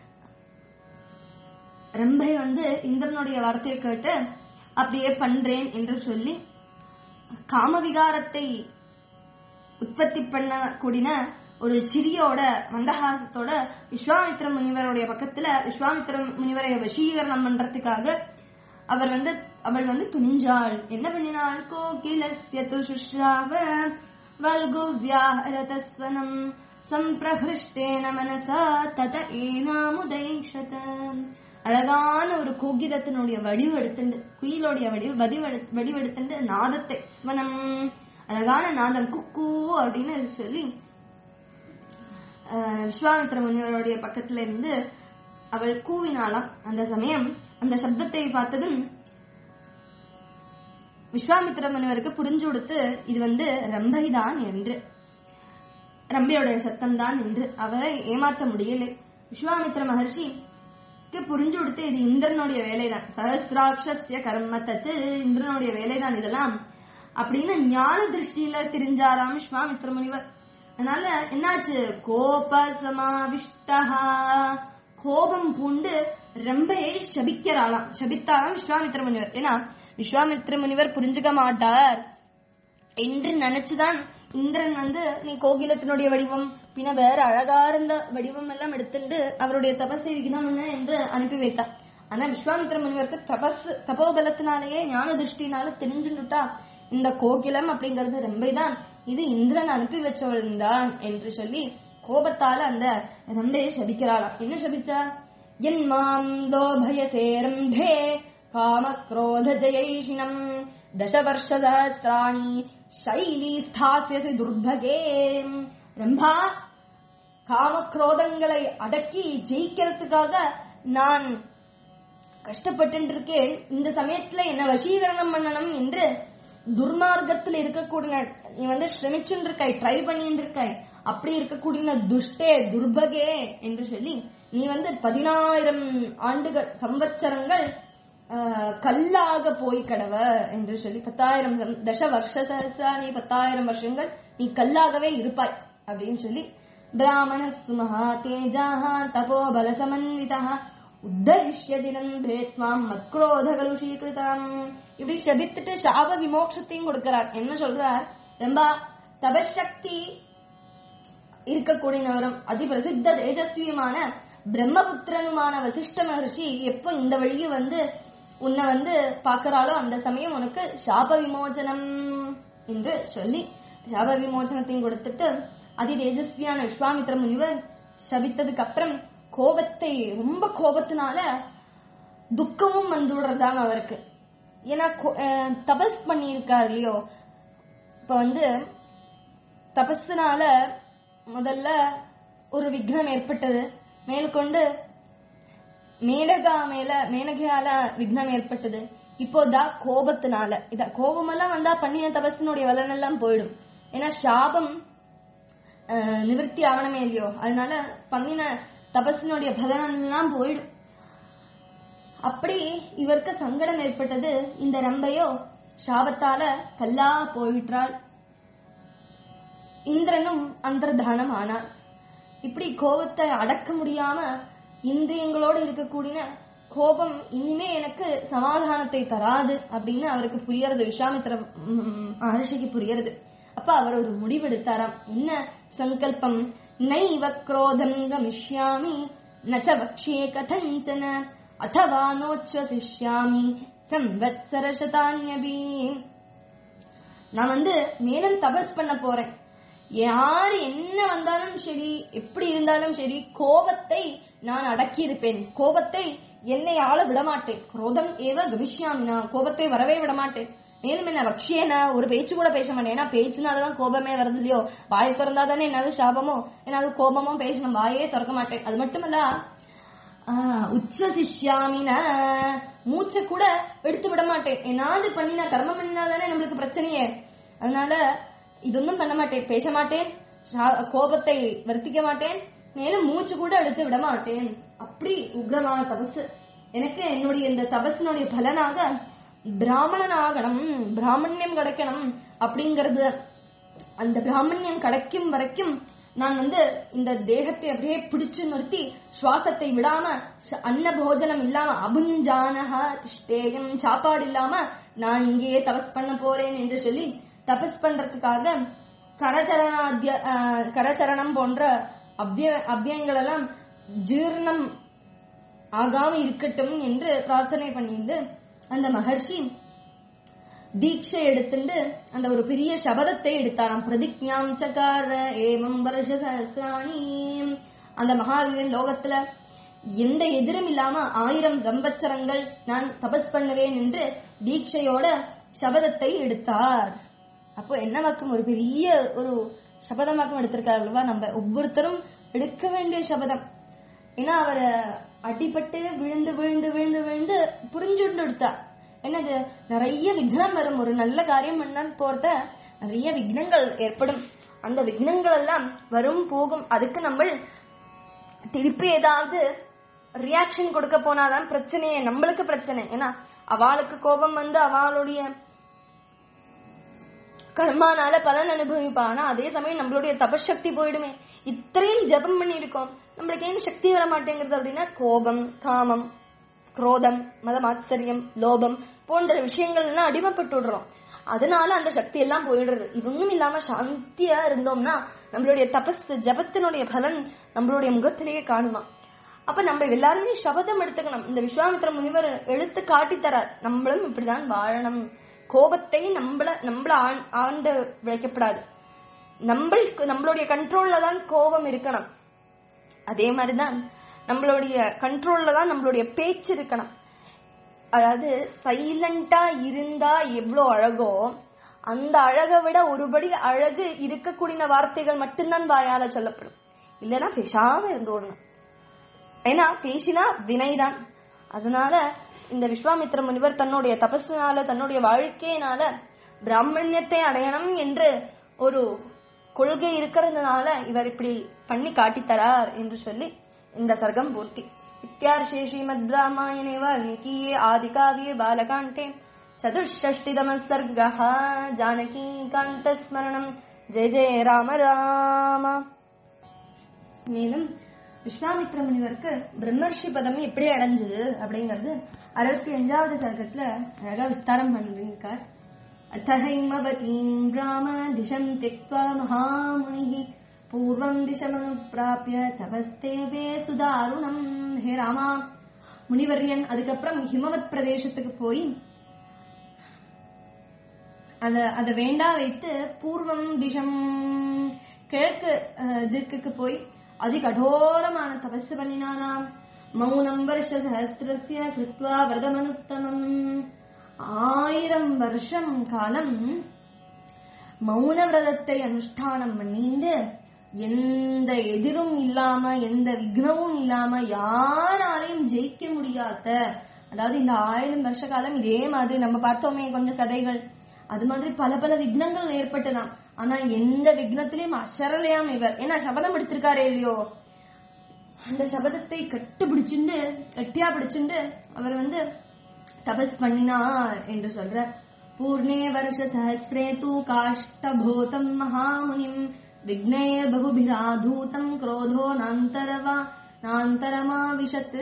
ரம்பை வந்து இந்திரனுடைய வார்த்தையை கேட்டு அப்படியே பண்றேன் என்று சொல்லி காமவிகாரத்தை உற்பத்தி பண்ணக்கூடிய ஒரு சிறியோட மந்தஹாசத்தோட விஸ்வாமித்திர முனிவருடைய பக்கத்துல விஸ்வாமித்திர முனிவரை வசீகரணம் பண்றதுக்காக அவர் வந்து அவள் வந்து துணிஞ்சாள் என்ன பண்ணினாள் கோகிலஸ்ய து சுஷ்ராவ வல்கு வியாஹரதஸ்வனம் சம்பிரஹிருஷ்டேன மனசா தத ஏனாமுதைஷத அழகான ஒரு கோகிலத்தினுடைய வடிவெடுத்துண்டு குயிலோடைய வடிவ வடிவெடு வடிவெடுத்துண்டு நாதத்தை ஸ்வனம் அழகான நாதம் குக்கு அப்படின்னு சொல்லி ஆஹ், விஸ்வாமித்திர முனிவருடைய பக்கத்துல இருந்து அவள் கூவினாளாம் அந்த சமயம் அந்த சப்தத்தை பார்த்ததும் விஸ்வாமித்திர முனிவருக்கு புரிஞ்சு கொடுத்து இது வந்து ரம்பைதான் என்று ரம்பையோட சத்தம் தான் என்று அவரை ஏமாற்ற முடியலை விஸ்வாமித்திர மகர்ஷிக்கு புரிஞ்சு கொடுத்து இது இந்திரனுடைய வேலைதான் சஹசிராட்சஸ்ய கர்ம தத்து இந்திரனுடைய வேலைதான் இதெல்லாம் அப்படின்னு ஞான திருஷ்டியில தெரிஞ்சாராம் விஸ்வாமித்திர முனிவர் அதனால என்னாச்சு கோப சமாவிஷ்டா கோபம் பூண்டு ரம்பையை சபிக்கிறாளாம் சபித்தாராம் விஸ்வாமித்திர முனிவர் ஏன்னா விஸ்வாமித்திர முனிவர் புரிஞ்சுக்க மாட்டார் என்று நினைச்சுதான் இந்திரன் வந்து நீ கோகிலத்தினுடைய வடிவம் பின்ன வேற அழகா இருந்த வடிவம் எல்லாம் எடுத்துட்டு அவருடைய தபஸை விகிதம் என்ன என்று அனுப்பி வைத்தார் ஆனா விஸ்வாமித்திர முனிவருக்கு தபஸ் தபோபலத்தினாலேயே ஞான திருஷ்டினால தெரிஞ்சுட்டா இந்த கோகிலம் அப்படிங்கிறது ரம்பைதான் இது இந்திரன் அனுப்பி வச்சவள் தான் என்று சொல்லி கோபத்தால அந்த ரம்பையை சபிக்கிறாளாம் என்ன சபிச்சா என் மாம் லோபயசே ரம்பே காம क्रोध ஜெயைஷினம் தசவர்ஷ சஹசிராணி சைலி ஸ்தாசியசி துர்பகே ரம்பா காமக்ரோதங்களை அடக்கி ஜெயிக்கிறதுக்காக நான் கஷ்டப்பட்டு இருக்கேன் இந்த சமயத்துல என்ன வசீகரணம் பண்ணணும் என்று துர்மார்க்கத்தில் இருக்கக்கூடிய நீ வந்து சிரமிச்சுட்டு இருக்காய் ட்ரை பண்ணிட்டு இருக்காய் அப்படி இருக்கக்கூடிய துஷ்டே துர்பகே என்று சொல்லி நீ வந்து பதினாயிரம் ஆண்டுகள் சம்பத்சரங்கள் ஆஹ், கல்லாக போய் கடவ என்று சொல்லி பத்தாயிரம் சம்- தச வருஷ சஹசிரா நீ பத்தாயிரம் வருஷங்கள் நீ கல்லாகவே இருப்பாய் அப்படின்னு சொல்லி பிராமண சுமஹா தேஜாஹா தபோ பல சமன்விதா உத்தரிஷ்யதினம் பேத்மாம் மத்க்ரோத கலுஷீகிருதாம் இப்படி சபித்துட்டு சாப விமோட்சத்தையும் கொடுக்கிறார் என்ன சொல்றார் ரொம்ப தபசக்தி இருக்கக்கூடியவரும் அதி பிரசித்த தேஜஸ்வியுமான பிரம்மபுத்திரனுமான வசிஷ்ட மகர்ஷி எப்போ இந்த வழியை வந்து உன்னை வந்து பார்க்கறாளோ அந்த சமயம் உனக்கு சாப விமோசனம் என்று சொல்லி சாப விமோசனத்தையும் கொடுத்துட்டு அதி தேஜஸ்வியான விஸ்வாமித்திர முனிவர் சபித்ததுக்கு அப்புறம் கோபத்தை ரொம்ப கோபத்தினால துக்கமும் வந்துடுறதாங்க அவருக்கு ஏன்னா கோ- அஹ் தபஸ் பண்ணியிருக்கார் இல்லையோ இப்ப வந்து தபஸ்னால முதல்ல ஒரு விக்னம் ஏற்பட்டது மேற்கொண்டு மேனகா மேல மேனகையால விக்னம் ஏற்பட்டது இப்போதா கோபத்தினால இத கோபமெல்லாம் வந்தா பண்ணின தபஸினுடைய பலன் எல்லாம் போயிடும் ஏன்னா சாபம் அஹ், நிவர்த்தி ஆகணுமே இல்லையோ அதனால பண்ணின தபஸினுடைய பலன் எல்லாம் போயிடும் அப்படி இவருக்கு சங்கடம் ஏற்பட்டது இந்த ரம்பையோ சாபத்தால கல்லா போயிட்டாள் இந்திரனும் அந்தர்தானம் ஆனார் இப்படி கோபத்தை அடக்க முடியாம இந்திரியங்களோடு இருக்கக்கூடிய கோபம் இனிமே எனக்கு சமாதானத்தை தராது அப்படின்னு அவருக்கு புரியறது விஸ்வாமித்திர ம், மகர்ஷிக்கு புரியறது அப்ப அவர் ஒரு முடிவெடுத்தாராம் என்ன சங்கல்பம் நைவ குரோதம் கமிஷ்யாமி நச்ச வக்ஷே கதஞ்சன அத்தவா நோச்சுவசிஷ்யாமி சம்வத்சர சதான்யபி நான் வந்து மேலும் தபஸ் பண்ண போறேன் யாரு என்ன வந்தாலும் சரி எப்படி இருந்தாலும் சரி கோபத்தை நான் அடக்கி இருப்பேன் கோபத்தை என்னை ஆள விடமாட்டேன் குரோதம் ஏவ கவிஷ்யாமி நான் கோபத்தை வரவே விடமாட்டேன் மேலும் என்ன வக்ஷியன ஒரு பேச்சு கூட பேச மாட்டேன் ஏன்னா பேச்சுனாலதான் கோபமே வருது இல்லையோ வாயை திறந்தா தானே என்னாவது சாபமோ என்னாவது கோபமோ பேசணும் வாயே திறக்க மாட்டேன் அது மட்டுமல்ல உச்சசிஷ்யாமின மூச்சை கூட எடுத்து விட மாட்டேன் ஏதாவது பண்ணினா கர்மம் பண்ணினா தானே நம்மளுக்கு பிரச்சனையே அதனால இதொன்னும் பண்ண மாட்டேன் பேச மாட்டேன் சா- கோபத்தை வர்த்திக்க மாட்டேன் மேலும் மூச்சு கூட எடுத்து விட மாட்டேன் அப்படி உக்ரமான தபசு எனக்கு என்னுடைய இந்த தபசினுடைய பலனாக பிராமணன் ஆகணும் பிராமணியம் கிடைக்கணும் அப்படிங்கறது அந்த பிராமணியம் கிடைக்கும் வரைக்கும் நான் வந்து இந்த தேகத்தை அப்படியே பிடிச்சு நிறுத்தி சுவாசத்தை விடாம ச- அன்ன போஜனம் இல்லாம அபுஞ்சானஹ திஷ்டேயம் சாப்பாடு இல்லாம நான் இங்கேயே தபஸ் பண்ண போறேன் என்று சொல்லி தபஸ் பண்றதுக்காக கரச்சரணாத்திய அஹ், கரச்சரணம் போன்ற அபிய அபியங்கள் எல்லாம் ஜீர்ணம் ஆகாம இருக்கட்டும் என்று பிரார்த்தனை பண்ணிட்டு அந்த மகர்ஷி தீட்சை எடுத்துண்டு அந்த ஒரு பெரிய சபதத்தை எடுத்தாராம் பிரதிஜ்ஞாம் சகார ஏவம் வருஷ சஹசிராணி அந்த மகாவீரன் லோகத்துல எந்த எதிரும் இல்லாம ஆயிரம் சம்பத்சரங்கள் நான் தபஸ் பண்ணுவேன் என்று தீட்சையோட சபதத்தை எடுத்தார் அப்போ என்ன வாக்கம் ஒரு பெரிய ஒரு சபதமாக்கம் எடுத்திருக்காரு அல்லவா நம்ம ஒவ்வொருத்தரும் எடுக்க வேண்டிய சபதம் ஏன்னா அவர் அடிபட்டு விழுந்து விழுந்து விழுந்து விழுந்து புரிஞ்சுண்டு எடுத்தார் என்னது நிறைய விக்னம் வரும் ஒரு நல்ல காரியம் பண்ணான்னு போறத நிறைய விக்னங்கள் ஏற்படும் அந்த விக்னங்கள் எல்லாம் வரும் போகும் அதுக்கு நம்ம திருப்பி ஏதாவது ரியாக்ஷன் கொடுக்க போனாதான் பிரச்சனையே நம்மளுக்கு பிரச்சனை ஏன்னா அவளுக்கு கோபம் வந்து அவளுடைய கர்மானால பலன் அனுபவிப்பா ஆனா அதே சமயம் நம்மளுடைய தபசக்தி போயிடுமே இத்தனையும் ஜெபம் பண்ணியிருக்கோம் நம்மளுக்கு ஏன் சக்தி வர மாட்டேங்கிறது அப்படின்னா கோபம் காமம் குரோதம் மதமாச்சரியம் லோபம் போன்ற விஷயங்கள் எல்லாம் அடிமைப்பட்டு விடுறோம் அதனால அந்த சக்தி எல்லாம் போயிடுறது இதொன்னும் இல்லாம சாந்தியா இருந்தோம்னா நம்மளுடைய தபஸ் ஜபத்தினுடைய பலன் நம்மளுடைய முகத்திலேயே காணுமா அப்ப நம்ம எல்லாருமே சபதம் எடுத்துக்கணும் இந்த விஸ்வாமித்திர முனிவர் எழுத்து காட்டி தரார் நம்மளும் இப்படிதான் வாழணும் கோபத்தை நம்மள நம்மள ஆண்- ஆண்டு விளைக்கப்படாது நம்மளுக்கு நம்மளுடைய கண்ட்ரோல்ல தான் கோபம் இருக்கணும் அதே மாதிரிதான் நம்மளுடைய கண்ட்ரோல்ல தான் நம்மளுடைய பேச்சு இருக்கணும் அதாவது சைலண்டா இருந்தா எவ்வளோ அழகோ அந்த அழகை விட ஒருபடி அழகு இருக்கக்கூடிய வார்த்தைகள் மட்டும்தான் வாயால சொல்லப்படும் இல்லைன்னா பேசாம இருந்து ஓடணும் ஏன்னா பேசினா வினைதான் அதனால இந்த விஸ்வாமித்திர முனிவர் தன்னுடைய தபஸினால தன்னுடைய வாழ்க்கையினால பிராமணியத்தை அடையணும் என்று ஒரு கொள்கை இருக்கிறதுனால இவர் இப்படி பண்ணி காட்டித்தரார் என்று சொல்லி இந்த சர்க்கம் பூர்த்தி இத்தியார்ஷே ஸ்ரீமத் ராமாயணே வால்மீகியே ஆதிகாவியே பாலகாண்டே சதுஷ்ஷஷ்டிதம சர்கः ஜானகி காந்தஸ்மரணம் ஜெய ஜெய ராம ராம மேலும் விஸ்வாமித்ர முனிவருக்கு பிரம்மர்ஷி பதம் எப்படி அடைஞ்சது அப்படிங்கிறது அறுபத்தி அஞ்சாவது சர்க்கத்துல அழகா விஸ்தாரம் பண்ணிருக்கார் அத்தகைமவதீம் ராம திசம் திக்வா மகாமுனி பூர்வம் திசமனுப்பிராபிய தபஸ்தேவே சுதாருணம் ஹே ராமா முனிவரியன் அதுக்கப்புறம் ஹிமவத் பிரதேசத்துக்கு போய் அத அத வேண்டா வைத்து பூர்வம் திசம் கிழக்கு அஹ், திக்குக்கு போய் அதி கடோரமான தபஸ் பண்ணினானாம் மௌனம் வருஷ சஹசிரஸ்ய கிருத்வா விரதமனுத்தமம் ஆயிரம் வருஷம் காலம் மௌன விரதத்தை அனுஷ்டானம் பண்ணிண்டு எந்த எதிரும் இல்லாம எந்த விக்னமும் இல்லாம யாராலையும் ஜெயிக்க முடியாத அதாவது இந்த ஆயிரம் வருஷ காலம் இதே மாதிரி நம்ம பார்த்தோமே கொஞ்சம் கதைகள் அது மாதிரி பல பல விக்னங்கள் ஏற்பட்டதாம் ஆனா எந்த விக்னத்திலையும் அசரலையாம் இவர் ஏன்னா சபதம் எடுத்திருக்காரே இல்லையோ அந்த சபதத்தை கட்டு பிடிச்சுண்டு கட்டியா பிடிச்சுண்டு அவர் வந்து தபஸ் பண்ணினார் என்று சொல்ற पूर्णे वर्षसहस्रे तु काष्ठभूतम् महामुनिम् विघ्नैर्बहुभिराधूतम् क्रोधो नान्तरवा नान्तरमाविशत्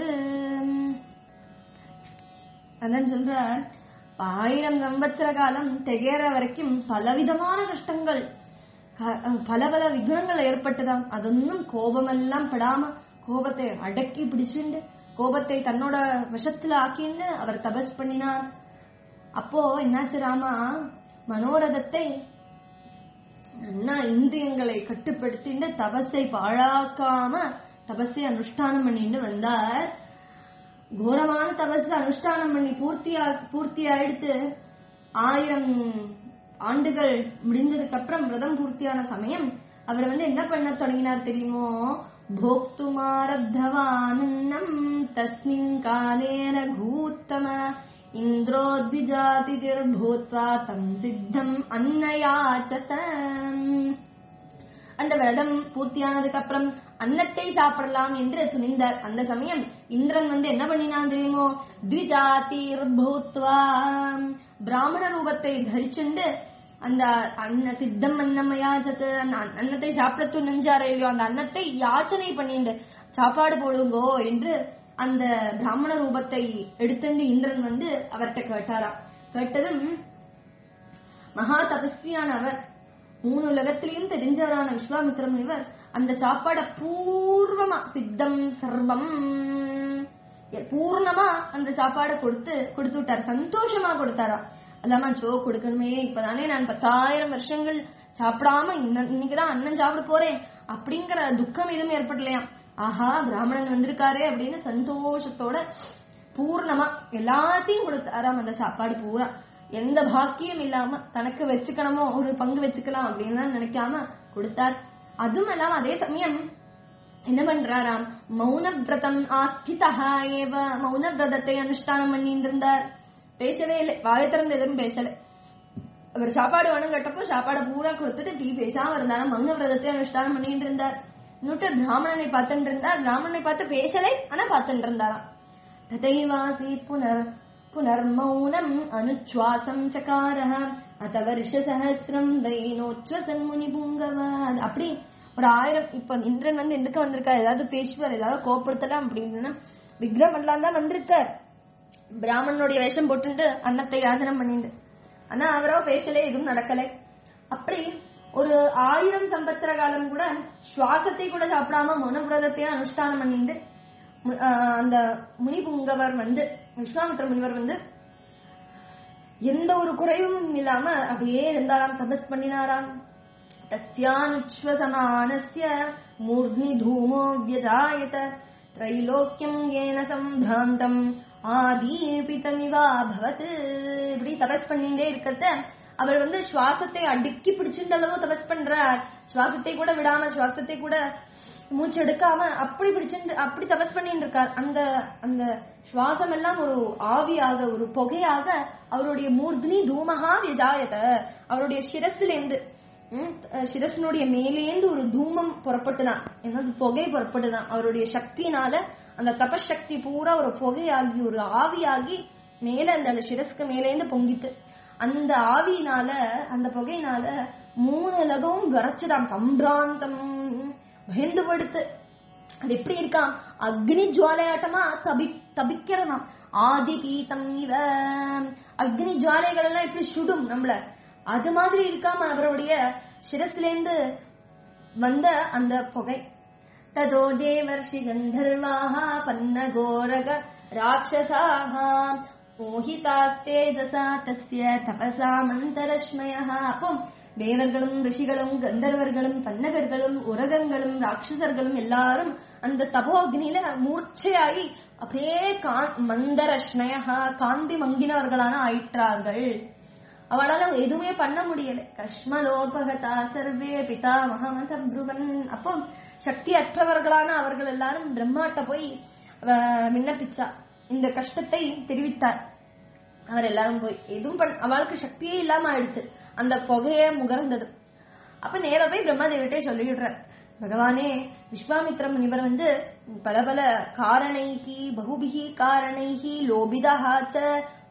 அதான் சொல்றார் ஆயிரம் சம்பத்சர காலம் திகையற வரைக்கும் பலவிதமான கஷ்டங்கள் க- பல பல விக்னங்கள் ஏற்பட்டதாம் அதொன்னும் கோபமெல்லாம் படாம கோபத்தை அடக்கி பிடிச்சுண்டு கோபத்தை தன்னோட வசத்துல ஆக்கிண்டு அவர் தபஸ் பண்ணினார் அப்போ என்னாச்சு ராமா மனோரதத்தை நல்லா இந்திரியங்களை கட்டுப்படுத்திண்டு தபஸை பாழாக்காம தபஸை அனுஷ்டானம் பண்ணிட்டு வந்தார் கோரமான தபஸ் அனுஷ்டானம் பண்ணி பூர்த்தியா பூர்த்தி ஆயிடுத்து ஆயிரம் ஆண்டுகள் முடிந்ததுக்கு அப்புறம் விரதம் பூர்த்தியான சமயம் அவர் வந்து என்ன பண்ண தொடங்கினார் தெரியுமோ போக்துமாரப்தவானன்னம் தஸ்மின் காலேன கூத்தம இந்திரோத்விஜாதிர்பூத்வா தம் சித்தம் அன்னயாச்சதம் அந்த விரதம் பூர்த்தியானதுக்கு அப்புறம் அன்னத்தை சாப்பிடலாம் என்று துணிந்தார் அந்த சமயம் இந்திரன் வந்து என்ன பண்ணினான் தெரியுமோ த்விஜாதிர் பூத்வா பிராமண ரூபத்தை தரிச்சுண்டு அந்த அன்ன சித்தம் அன்னமயாச்சத்து அந்த அன்னத்தை சாப்பிட துணிஞ்சாரோ இல்லையோ அந்த அன்னத்தை யாச்சனை பண்ணிண்டு சாப்பாடு போடுங்கோ என்று அந்த பிராமண ரூபத்தை எடுத்துண்டு இந்திரன் வந்து அவர்கிட்ட கேட்டாராம் கேட்டதும் மகா தபஸ்வியான அவர் மூணு உலகத்திலையும் தெரிஞ்சவரான விஸ்வாமித்திர முனிவர் அந்த சாப்பாட பூர்வமா சித்தம் சர்வம் பூர்ணமா அந்த சாப்பாடை கொடுத்து கொடுத்து விட்டார் சந்தோஷமா கொடுத்தாரா அதாம்மா சோ கொடுக்கணுமே இப்பதானே நான் பத்தாயிரம் வருஷங்கள் சாப்பிடாம இன்ன- இன்னைக்குதான் அண்ணன் சாப்பிட போறேன் அப்படிங்கிற துக்கம் எதுவும் ஏற்படலையாம் ஆஹா பிராமணன் வந்திருக்காரே அப்படின்னு சந்தோஷத்தோட பூர்ணமா எல்லாத்தையும் கொடுத்தாராம் அந்த சாப்பாடு பூரா எந்த பாக்கியம் இல்லாம தனக்கு வச்சுக்கணுமோ ஒரு பங்கு வச்சுக்கலாம் அப்படின்னு நினைக்காம கொடுத்தார் அதுவும் இல்லாம அதே சமயம் என்ன பண்றாராம் மௌன விரதம் ஆஸ்திதா ஏவ மௌன விரதத்தை அனுஷ்டானம் பண்ணிட்டு இருந்தார் பேசவே இல்லை வாயை திறந்து எதுவும் பேசல அவர் சாப்பாடு வேணும் கேட்டப்போ சாப்பாடு பூரா கொடுத்துட்டு டீ பேசாம இருந்தாராம் மௌன விரதத்தை அனுஷ்டானம் பண்ணிட்டு இருந்தார் இன்னொரு பிராமணனை பார்த்துட்டு இருந்தார் பிராமணனை பார்த்து பேசலை ஆனா பார்த்துட்டு இருந்தாராம் तथैवासीत् पुनर् पुनर्मौनम् अनुच्छ्वासम् चकारः अथ வருஷசஹசிரம் வைனோச்சுவசன் முனிபுங்கவாத் அப்படி ஒரு ஆயிரம் இப்ப இந்திரன் வந்து எதுக்கு வந்திருக்காரு ஏதாவது பேசுவார் ஏதாவது கோப்படுத்தலாம் அப்படின்னு விக்ரம் பண்ணலாம் தான் வந்திருக்கார் பிராமணனுடைய வேஷம் போட்டுட்டு அன்னத்தை யாசனம் பண்ணிட்டு ஆனா அவரோ பேசலே எதுவும் நடக்கலை அப்படி ஒரு ஆயிரம் சம்பத்திர காலம் கூட சுவாசத்தை கூட சாப்பிடாம மௌனவிரதத்தையும் அனுஷ்டானம் பண்ணிட்டு மு- ஆஹ் அந்த முனிபுங்கவர் வந்து விஸ்வாமித்திர முனிவர் வந்து எந்த ஒரு குறைவும் இல்லாம அப்படியே இருந்தாராம் தபஸ் பண்ணினாராம் தஸ்யானுச்வசமானஸ்ய மூர்த்னி தூமோ வியஜாயத திரைலோக்கியம் ஏன சம்பிராந்தம் ஆதீபிதமிவா பவத் இப்படி தபஸ் பண்ணிட்டே இருக்கிறத அவர் வந்து சுவாசத்தை அடுக்கி பிடிச்சிருந்த அளவு தபஸ் பண்றார் சுவாசத்தை கூட விடாம சுவாசத்தை கூட மூச்சு எடுக்காம அப்படி பிடிச்சிட்டு அப்படி தபஸ் பண்ணிட்டு இருக்கார் அந்த அந்த சுவாசம் எல்லாம் ஒரு ஆவியாக ஒரு புகையாக அவருடைய மூர்த்தினி தூமகா விஜாயத அவருடைய சிரசிலேந்து ம், அஹ், சிரசினுடைய மேலேந்து ஒரு தூமம் புறப்பட்டுதான் என்னது புகை புறப்பட்டுதான் அவருடைய சக்தினால அந்த தபசக்தி பூரா ஒரு புகையாகி ஒரு ஆவியாகி மேல அந்த அந்த சிரஸ்க்கு மேலேந்து பொங்கித்து அந்த ஆவியினால அந்த புகையினால மூணு உலகமும் விரைச்சுதான் சம்பிராந்தம் பயந்து படுத்து அது எப்படி இருக்காம் அக்னி ஜுவாலையாட்டமா தபி தபிக்கிறதாம் ஆதி பீதம் இவ அக்னி ஜுவாலைகள் எல்லாம் எப்படி சுடும் நம்மள அது மாதிரி இருக்காம அவருடைய சிரஸ்லேந்து வந்த அந்த புகை ததோ தேவர்ஷி கந்தர்வாः பன்னகோரக ராட்சசாः மோகிதாஸ்தேஜசா தஸ்ய தபசா மந்தரஷ்மயः அப்போ தேவர்களும் ரிஷிகளும் கந்தர்வர்களும் பன்னகர்களும் உரகங்களும் ராட்சசர்களும் எல்லாரும் அந்த தபோக்னியில மூர்ச்சையாகி அப்படியே கா- மந்தரஷ்ணயா காந்தி மங்கினவர்களான ஆயிற்றார்கள் அவளால எதுவுமே பண்ண முடியல கஷ்மலோபகதா சர்வே பிதா மகமத புருவன் அப்போ சக்தி அற்றவர்களான அவர்கள் எல்லாரும் பிரம்மாட்ட போய் அவ விண்ணப்பிச்சா இந்த கஷ்டத்தை தெரிவித்தார் அவர் எல்லாரும் போய் எதுவும் பண்ண அவளுக்கு சக்தியே இல்லாம ஆயிடுச்சு அந்த புகையே முகர்ந்தது அப்ப நேரா போய் பிரம்மாதேவிட்டே சொல்லிடுறார் பகவானே விஸ்வாமித்ர முனிவர் வந்து பல பல காரணைகி பகுபிகி காரணைகி லோபிதா ச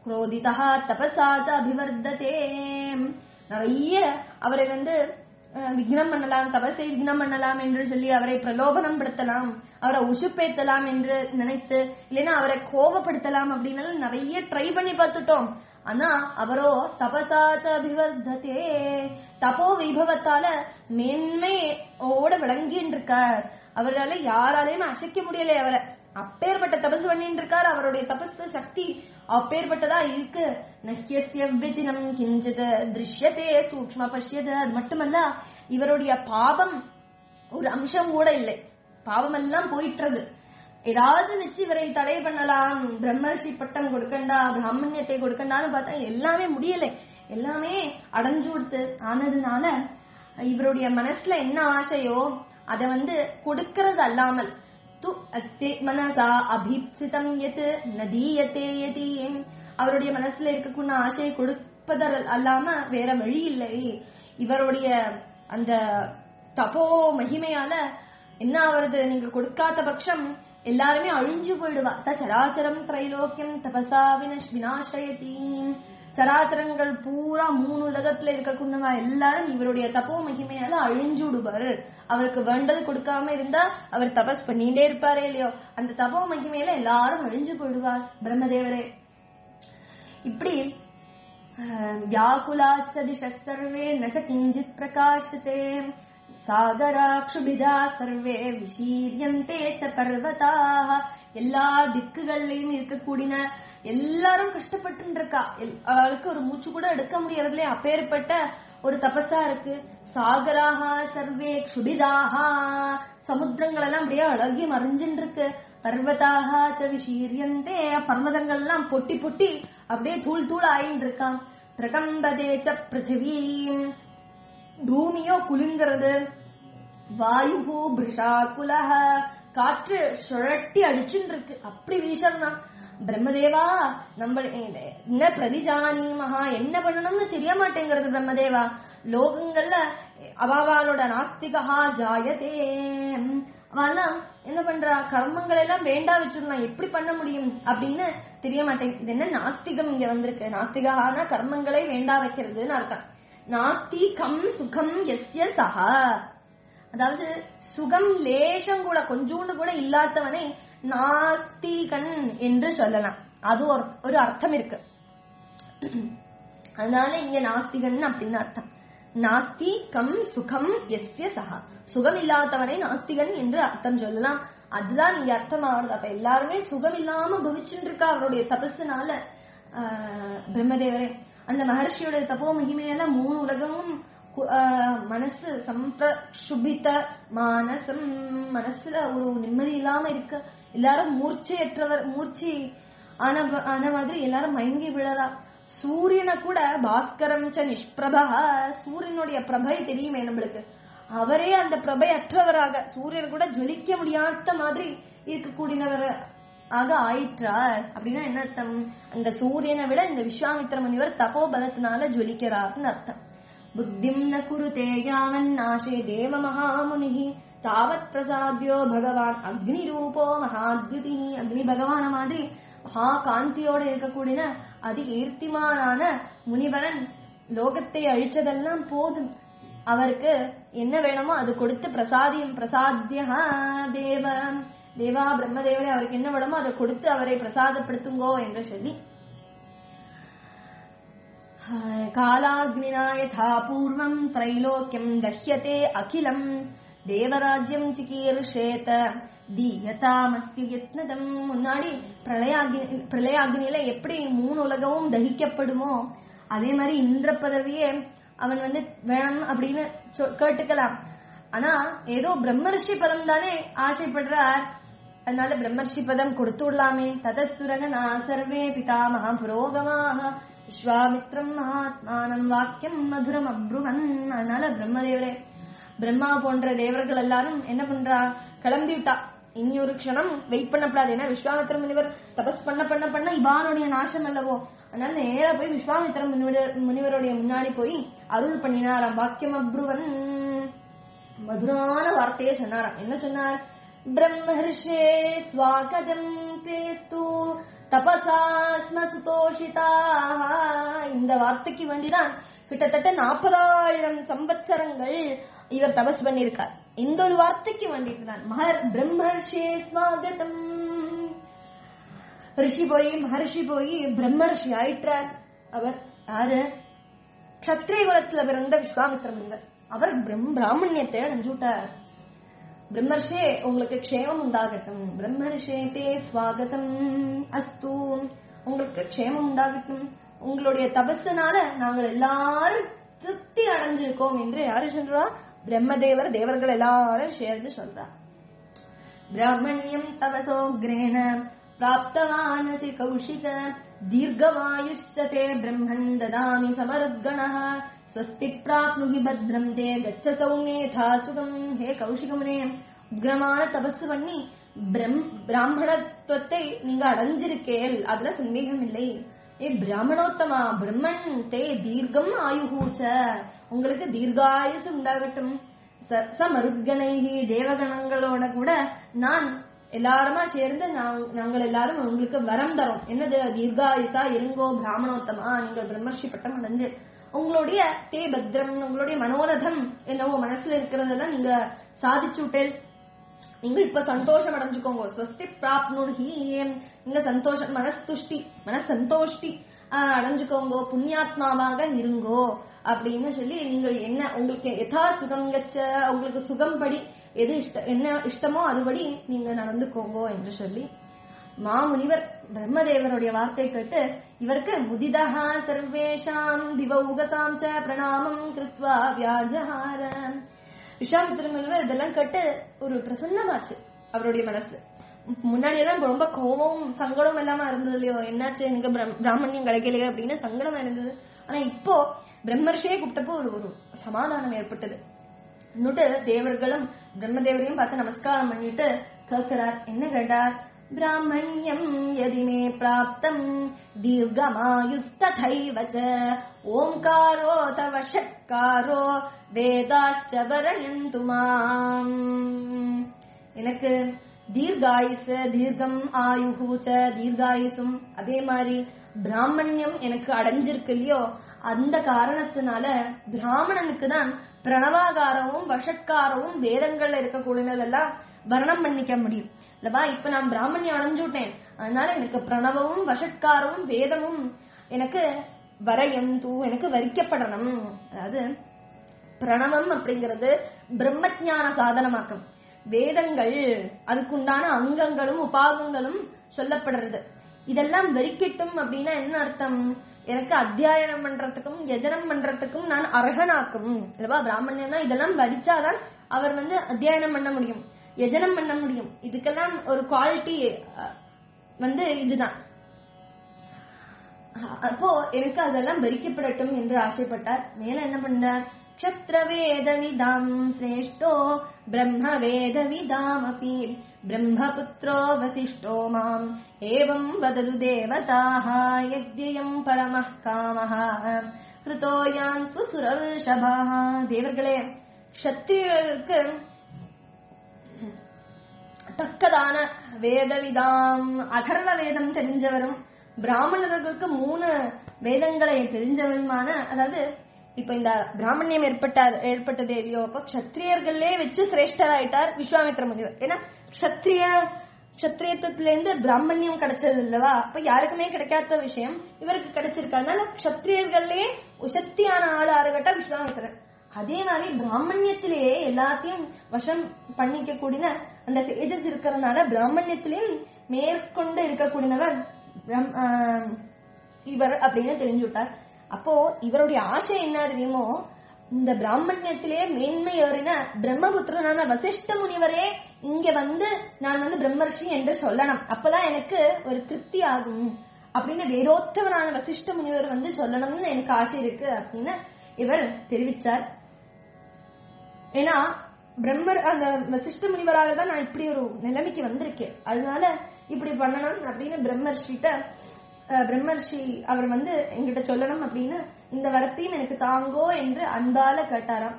குரோதிதா தபசா ச அபிவர்ததே நிறைய அவரை வந்து அஹ், விக்னம் பண்ணலாம் தபசை விக்னம் பண்ணலாம் என்று சொல்லி அவரை பிரலோபனம் படுத்தலாம் அவரை உசுப்பேத்தலாம் என்று நினைத்து இல்லைன்னா அவரை கோபப்படுத்தலாம் அப்படின்னு நிறைய ட்ரை பண்ணி பார்த்துட்டோம் ஆனா அவரோ தபசாச்ச அபிவர்ததே தபோ வைபவத்தால மேன்மையோட விளங்கின்னு இருக்கார் அவரால யாராலையும் அசைக்க முடியல அவரை அப்பேற்பட்ட தபசு பண்ணிட்டு இருக்கார் அவருடைய தபசு சக்தி அப்பேற்பட்டதா இருக்கு நஹ்யஸ்ய விஜினம் கிஞ்சித் திருஷ்யத்தே சூக்ஷ்ம பஷ்யத அது மட்டுமல்ல இவருடைய பாபம் ஒரு அம்சம் கூட இல்லை பாவம் எல்லாம் போயிட்டுறது ஏதாவது நிச்சு இவரை தடை பண்ணலாம் பிரம்மர்ஷி பட்டம் கொடுக்கண்டா பிராமணியத்தை கொடுக்கண்டான்னு பார்த்தா எல்லாமே முடியல எல்லாமே அடைஞ்சு கொடுத்து ஆனதுனால இவருடைய மனசுல என்ன ஆசையோ அத வந்து கொடுக்கறது அல்லாமல் து அஸ்தி மனசா அபீப்சிதம் எது நதீயத்தே யதீம் அவருடைய மனசுல இருக்கக்கூடிய ஆசையை கொடுப்பதல் அல்லாம வேற வழி இல்லை இவருடைய அந்த தபோ மகிமையால என்ன ஆவறது நீங்க கொடுக்காத பட்சம் எல்லாருமே அழிஞ்சு போயிடுவா ச சராச்சரம் திரைலோக்கியம் தபசா வினஷ் வினாசயதி சராச்சரங்கள் பூரா மூணு உலகத்துல இருக்கக்கூடியவா எல்லாரும் இவருடைய தப்போ மகிமையால அழிஞ்சு விடுவார் அவருக்கு வேண்டது கொடுக்காம இருந்தா அவர் தபஸ் பண்ணிட்டே இருப்பாரே இல்லையோ அந்த தபோ மகிமையில எல்லாரும் அழிஞ்சு போயிடுவார் பிரம்மதேவரே இப்படி व्याकुलाश्च दिशः सर्वे न च किञ्चित् प्रकाशते சாகராக்ஷுபிதா சர்வே விஷீரியந்தே ச பர்வதாக எல்லா திக்குகள்லயும் இருக்கக்கூடிய எல்லாரும் கஷ்டப்பட்டு இருக்கா எல்- அவளுக்கு ஒரு மூச்சு கூட எடுக்க முடியறதுல அப்பேற்பட்ட ஒரு தபசா இருக்கு சாகராக சர்வே க்ஷுபிதாக சமுத்திரங்கள் எல்லாம் அப்படியே அழகி மறைஞ்சுட்டு இருக்கு பர்வதாக ச விஷீரியந்தே பர்வதங்கள் எல்லாம் பொட்டி பொட்டி அப்படியே தூள் தூள் ஆயின்னு இருக்கான் பிரகம்பதே ச பிருத்திவீம் பூமியோ குலுங்கிறது வாயு பிருஷாகுலஹ காற்று சுழட்டி அடிச்சுட்டு இருக்கு அப்படி வீசலாம் பிரம்மதேவா நம்ம என்ன பிரதிஜானி மகா என்ன பண்ணணும்னு தெரிய மாட்டேங்கிறது பிரம்மதேவா லோகங்கள்ல அவாவாலோட நாஸ்திகா ஜாயதே அவெல்லாம் என்ன பண்றா கர்மங்கள் எல்லாம் வேண்டா வச்சிடலாம் எப்படி பண்ண முடியும் அப்படின்னு தெரிய மாட்டேங்குது இது என்ன நாஸ்திகம் இங்க வந்திருக்கு நாஸ்திகான கர்மங்களை வேண்டா வைக்கிறதுன்னு அர்த்தம் நாஸ்திகம் சுகம் எஸ்ய சஹா அதாவது சுகம் லேசம் கூட கொஞ்சோண்டு கூட இல்லாதவனை நாஸ்திகன் என்று சொல்லலாம் அது ஒரு ஒரு அர்த்தம் இருக்கு அதனால இங்க நாஸ்திகன் அப்படின்னு அர்த்தம் நாஸ்தி கம் சுகம் எஸ்ய சஹா சுகம் இல்லாதவனை நாஸ்திகன் என்று அர்த்தம் சொல்லலாம் அதுதான் இங்க அர்த்தம் ஆகுது அப்ப எல்லாருமே சுகம் இல்லாம பவிச்சுட்டு இருக்கா அவருடைய தபஸுனால ஆஹ், பிரம்மதேவரே அந்த மகர்ஷியோட தபோ மகிமையெல்லாம் மூணு உலகமும் கு- ஆஹ், மனசு சம்பிரசுபித மானசம் மனசுல ஒரு நிம்மதி இல்லாம இருக்கு எல்லாரும் மூர்ச்சையற்றவர் மூர்ச்சி ஆன ஆன மாதிரி எல்லாரும் மயங்கி விழறா சூரியனை கூட பாஸ்கரம் ச நிஷ்பிரபா சூரியனுடைய பிரபை தெரியுமே நம்மளுக்கு அவரே அந்த பிரபை அற்றவராக சூரியன் கூட ஜொலிக்க முடியாத மாதிரி இருக்கக்கூடியவர் ஆக ஆயிற்றார் அப்படின்னா என்ன அர்த்தம் அந்த சூரியனை விட இந்த விஸ்வாமித்திர முனிவர் தபோபலத்தினால ஜொலிக்கிறார்னு அர்த்தம் புத்திம் ந குருதே யாவன் நாசே தேவ மகாமுனி தாவத் பிரசாத்யோ பகவான் அக்னி ரூபோ மகாத்யுதி அக்னி பகவான மாதிரி மகா காந்தியோட இருக்கக்கூடிய அதி கீர்த்திமானான முனிவரன் லோகத்தை அழிச்சதெல்லாம் போதும் அவருக்கு என்ன வேணுமோ அது கொடுத்து பிரசாதியம் பிரசாத்தியா தேவ தேவா பிரம்மதேவரே அவருக்கு என்ன வேணுமோ அதை கொடுத்து அவரை பிரசாதப்படுத்துங்கோ என்று சொல்லி कालाग्निना यथा पूर्वम् त्रैलोक्यम् दह्यते अखिलम् தேவராஜ்யம் சிகீர்ஷேத தீயதாமஸ்ய யத்னதம் முன்னாடி பிரளயாக்னி பிரளயாக்னியில எப்படி மூணு உலகமும் தகிக்கப்படுமோ அதே மாதிரி இந்திர பதவியே அவன் வந்து வேணும் அப்படின்னு சொ- கேட்டுக்கலாம் ஆனா ஏதோ பிரம்மர்ஷி பதம் தானே ஆசைப்படுறார் அதனால பிரம்மர்ஷி பதம் கொடுத்து விடலாமே ததசுரகனா சர்வே பிதாமகா புரோகமாக விஸ்வாமித்ரம் மகாத்மானம் வாக்கியம் மதுரம் அப்ருவன் அதனால பிரம்மதேவரே பிரம்மா போன்ற தேவர்கள் எல்லாரும் என்ன பண்றா கிளம்பி விட்டா இனி ஒரு க்ஷணம் வெயிட் பண்ணப்படாது ஏன்னா விஸ்வாமித்திர முனிவர் தபஸ் பண்ண பண்ண பண்ண இவானுடைய நாசம் அல்லவோ அதனால நேரா போய் விஸ்வாமித்திர முனிவர் முனிவருடைய முன்னாடி போய் அருள் பண்ணினாராம் வாக்கியம் அப்ருவன் மதுரான வார்த்தையை சொன்னாராம் என்ன சொன்னார் பிரம்மஹர்ஷே ஸ்வாகதம் தேஸ்து தபசா ஸ்ம சுதோஷிதாக இந்த வார்த்தைக்கு வேண்டிதான் கிட்டத்தட்ட நாற்பதாயிரம் சம்பத்சரங்கள் இவர் தபஸ் பண்ணியிருக்கார் இந்த ஒரு வார்த்தைக்கு வேண்டிட்டு தான் மகர் பிரம்மர்ஷே ஸ்வாகதம் ரிஷி போய் மகர்ஷி போய் பிரம்மர்ஷி ஆயிட்டார் அவர் யாரு க்ஷத்ரிய குலத்துல பிறந்த விஸ்வாமித்திர முனிவர் அவர் பிரம் பிராமணியத்தை அடைஞ்சுட்டார் பிரம்மர்ஷே உங்களுக்கு க்ஷேமம் உண்டாகட்டும் பிரம்மர்ஷே தே ஸ்வாகதம் அஸ்து உங்களுக்கு க்ஷேமம் உண்டாகட்டும் உங்களுடைய தபஸுனால நாங்கள் எல்லாரும் திருப்தி அடைஞ்சிருக்கோம் என்று யாரு சொல்றா பிரம்மதேவர் தேவர்கள் எல்லாரும் சேர்ந்து சொல்றா பிராமணியம் தவசோக்ரேண प्राप्तवानसि कौशिक दीर्घमायुश्च ते ब्रह्मन् ददामि समरुद्गणः स्वस्ति प्राप्नुहि भद्रम् ते गच्छ सौम्येथा சுகம் ஹே கௌஷிகமுனே உக்ரமான தபசு பண்ணி பிரம் பிராமணத்துவத்தை நீங்க அடைஞ்சிருக்கேல் அதுல சந்தேகம் இல்லை ஏ பிராமணோத்தமா பிரம்மன் தே தீர்க்கம் ஆயுகூச்ச உங்களுக்கு தீர்காயுசு உண்டாகட்டும் ச- சமருத்கணைகி தேவகணங்களோட கூட நான் எல்லாருமா சேர்ந்து நாங்- நாங்கள் எல்லாரும் உங்களுக்கு வரம் தரோம் என்னது தீர்காயுசா இருங்கோ பிராமணோத்தமா நீங்கள் பிரம்மர்ஷி பட்டம் அடைஞ்சு உங்களுடைய தே பத்ரம் உங்களுடைய மனோரதம் என்னவோ மனசுல இருக்கிறதெல்லாம் நீங்க சாதிச்சு விட்டேன் நீங்க இப்ப சந்தோஷம் அடைஞ்சுக்கோங்க ஸ்வஸ்தி பிராப்னுர்ஹி நீங்க சந்தோஷம் மனஸ்துஷ்டி மனசந்தோஷ்டி ஆஹ், அடைஞ்சுக்கோங்க புண்ணியாத்மாவாக இருங்கோ அப்படின்னு சொல்லி நீங்கள் என்ன உங்களுக்கு யதா சுகம் கச்ச உங்களுக்கு சுகம் படி எது இஷ்ட என்ன இஷ்டமோ அதுபடி நீங்க நடந்துக்கோங்க என்று சொல்லி மாமுனிவர் பிரம்மதேவருடைய வார்த்தை கேட்டு இவருக்கு முதிதஹா சர்வேஷாம் திவௌகதாம் ச பிரணாமம் கிருத்வா வியாஜஹார விஸ்வாமித்திர முனிவர் இதெல்லாம் கேட்டு ஒரு பிரசன்னமாச்சு அவருடைய மனசு முன்னாடி எல்லாம் ரொம்ப கோபம் சங்கடம் எல்லாமா இருந்தது இல்லையோ என்னாச்சு எனக்கு பிரம்- பிராமணியம் கிடைக்கலையே அப்படின்னு சங்கடமா இருந்தது ஆனா இப்போ பிரம்மர்ஷியே கூப்பிட்டப்போ ஒரு ஒரு சமாதானம் ஏற்பட்டது இன்னொட்டு தேவர்களும் பிரம்மதேவரையும் பார்த்து நமஸ்காரம் பண்ணிட்டு கேட்கிறார் என்ன கேட்டார் பிராமணியம் எதிமே பிராப்தம் தீர்க்கமாயுஸ்ததைவ ச ஓம்காரோ தவ ஷட்காரோ வேதாச்ச வரணந்து மாம் எனக்கு தீர்காயுச தீர்க்கம் ஆயுகூச்ச தீர்காயுசும் அதே மாதிரி பிராமணியம் எனக்கு அடைஞ்சிருக்கு இல்லையோ அந்த காரணத்தினால பிராமணனுக்கு தான் பிரணவாகாரமும் வஷட்காரமும் வேதங்கள்ல இருக்கக்கூடியதெல்லாம் வர்ணம் பண்ணிக்க முடியும் இல்லவா இப்ப நான் பிராமணியம் அடைஞ்சுட்டேன் அதனால எனக்கு பிரணவமும் வஷட்காரமும் வேதமும் எனக்கு வரையந்து எனக்கு வரிக்கப்படணும் அதாவது பிரணவம் அப்படிங்கிறது பிரம்மஜான சாதனமாக்கம் வேதங்கள் அதுக்குண்டான அங்கங்களும் உபாகங்களும் சொல்லப்படுறது இதெல்லாம் வெறிக்கட்டும் அப்படின்னா என்ன அர்த்தம் எனக்கு அத்தியாயனம் பண்றதுக்கும் யஜனம் பண்றதுக்கும் நான் அர்ஹனாக்கும் இல்லவா பிராமணியம்னா இதெல்லாம் வரிச்சாதான் அவர் வந்து அத்தியாயனம் பண்ண முடியும் யஜனம் பண்ண முடியும் இதுக்கெல்லாம் ஒரு குவாலிட்டி வந்து இதுதான் அப்போ எனக்கு அதெல்லாம் பறிக்கப்படட்டும் என்று ஆசைப்பட்டார் மேல என்ன பண்ணார் க்ஷத்ர வேத விதாம் சிரேஷ்டோ பிரம்ம வேத விதாம் அப்பி பிரம்மபுத்ரோ வசிஷ்டோ மாம் ஏவம் வதது தேவதாக யத்யம் பரமः காமः கிருதோ யாந்து சுரர்ஷபாः தேவர்களே க்ஷத்திரியருக்கு தக்கதான வேதவிதாம் அதர்வ வேதம் தெரிஞ்சவரும் பிராமணர்களுக்கு மூணு வேதங்களை தெரிஞ்சவருமான அதாவது இப்ப இந்த பிராமணியம் ஏற்பட்டார் ஏற்பட்டதே இல்லையோ அப்ப க்ஷத்ரியர்களே வச்சு சிரேஷ்டராயிட்டார் விஸ்வாமித்ர முனிவர் ஏன்னா க்ஷத்ரிய க்ஷத்ரியத்திலிருந்து பிராமணியம் கிடைச்சது இல்லவா அப்ப யாருக்குமே கிடைக்காத விஷயம் இவருக்கு கிடைச்சிருக்கு அதனால க்ஷத்ரியர்களே உசக்தியான ஆள் ஆறுகட்டா விஸ்வாமித்திரன் அதே மாதிரி பிராமணியத்திலேயே எல்லாத்தையும் வசம் பண்ணிக்க கூடின அந்த தேஜஸ் இருக்கிறதுனால பிராமணியத்திலையும் மேற்கொண்டு இருக்கக்கூடியவர் பிரம்- ஆஹ் இவர் அப்படின்னு தெரிஞ்சு விட்டார் அப்போ இவருடைய ஆசை என்ன தெரியுமோ இந்த பிராமணியத்திலே மேன்மை ஏறின பிரம்மபுத்திரனான வசிஷ்ட முனிவரே இங்க வந்து நான் வந்து பிரம்மர்ஷி என்று சொல்லணும் அப்பதான் எனக்கு ஒரு திருப்தி ஆகும் அப்படின்னு வேதோத்தவனான வசிஷ்ட முனிவர் வந்து சொல்லணும்னு எனக்கு ஆசை இருக்கு அப்படின்னு இவர் தெரிவிச்சார் ஏன்னா பிரம்மர் அந்த வசிஷ்ட முனிவரால தான் நான் இப்படி ஒரு நிலைமைக்கு வந்திருக்கேன் அதனால இப்படி பண்ணணும் அப்படின்னு பிரம்மர்ஷிட்ட அஹ், பிரம்மர்ஷி அவர் வந்து என்கிட்ட சொல்லணும் அப்படின்னு இந்த வரத்தையும் எனக்கு தாங்கோ என்று அன்பால கேட்டாராம்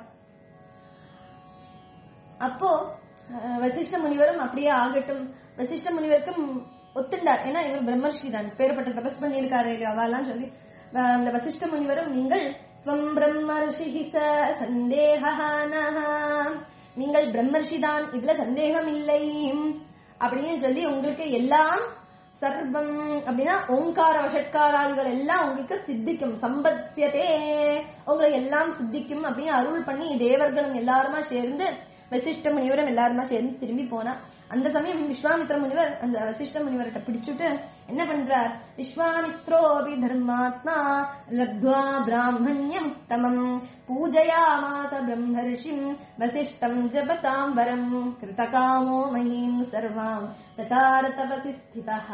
அப்போ அஹ், வசிஷ்ட முனிவரும் அப்படியே ஆகட்டும் வசிஷ்ட முனிவருக்கும் ஒத்துண்டார் ஏன்னா இவர் பிரம்மர்ஷி தான் பேர்பட்ட தபஸ் பண்ணியிருக்காரு அவெல்லாம் சொல்லி அஹ் அந்த வசிஷ்ட முனிவரும் நீங்கள் ஸ்வம் பிரம்மர்ஷி ச சந்தேகஹானஹ நீங்கள் பிரம்மர்ஷி தான் இதுல சந்தேகம் இல்லை அப்படின்னு சொல்லி உங்களுக்கு எல்லாம் சர்வம் அப்படின்னா ஓங்கார வஷட்காராதிகள் எல்லாம் உங்களுக்கு சித்திக்கும் சம்பத்தியதே உங்களுக்கு எல்லாம் சித்திக்கும் அப்படின்னு அருள் பண்ணி தேவர்களும் எல்லாருமா சேர்ந்து வசிஷ்ட முனிவரும் எல்லாருமா சேர்ந்து திரும்பி போனா அந்த சமயம் விஸ்வாமித்ர முனிவர் அந்த வசிஷ்ட முனிவர்கிட்ட பிடிச்சுட்டு என்ன பண்றார் விஸ்வாமித்ரோபி தர்மாத்மா லப்த்வா பிராமணியம் தமம் பூஜயாமாச பிரம்மர்ஷிம் வசிஷ்டம் ஜபதாம் வரம் கிருதகாமோ மஹீம் சர்வாம் ததார தபசி ஸ்திதः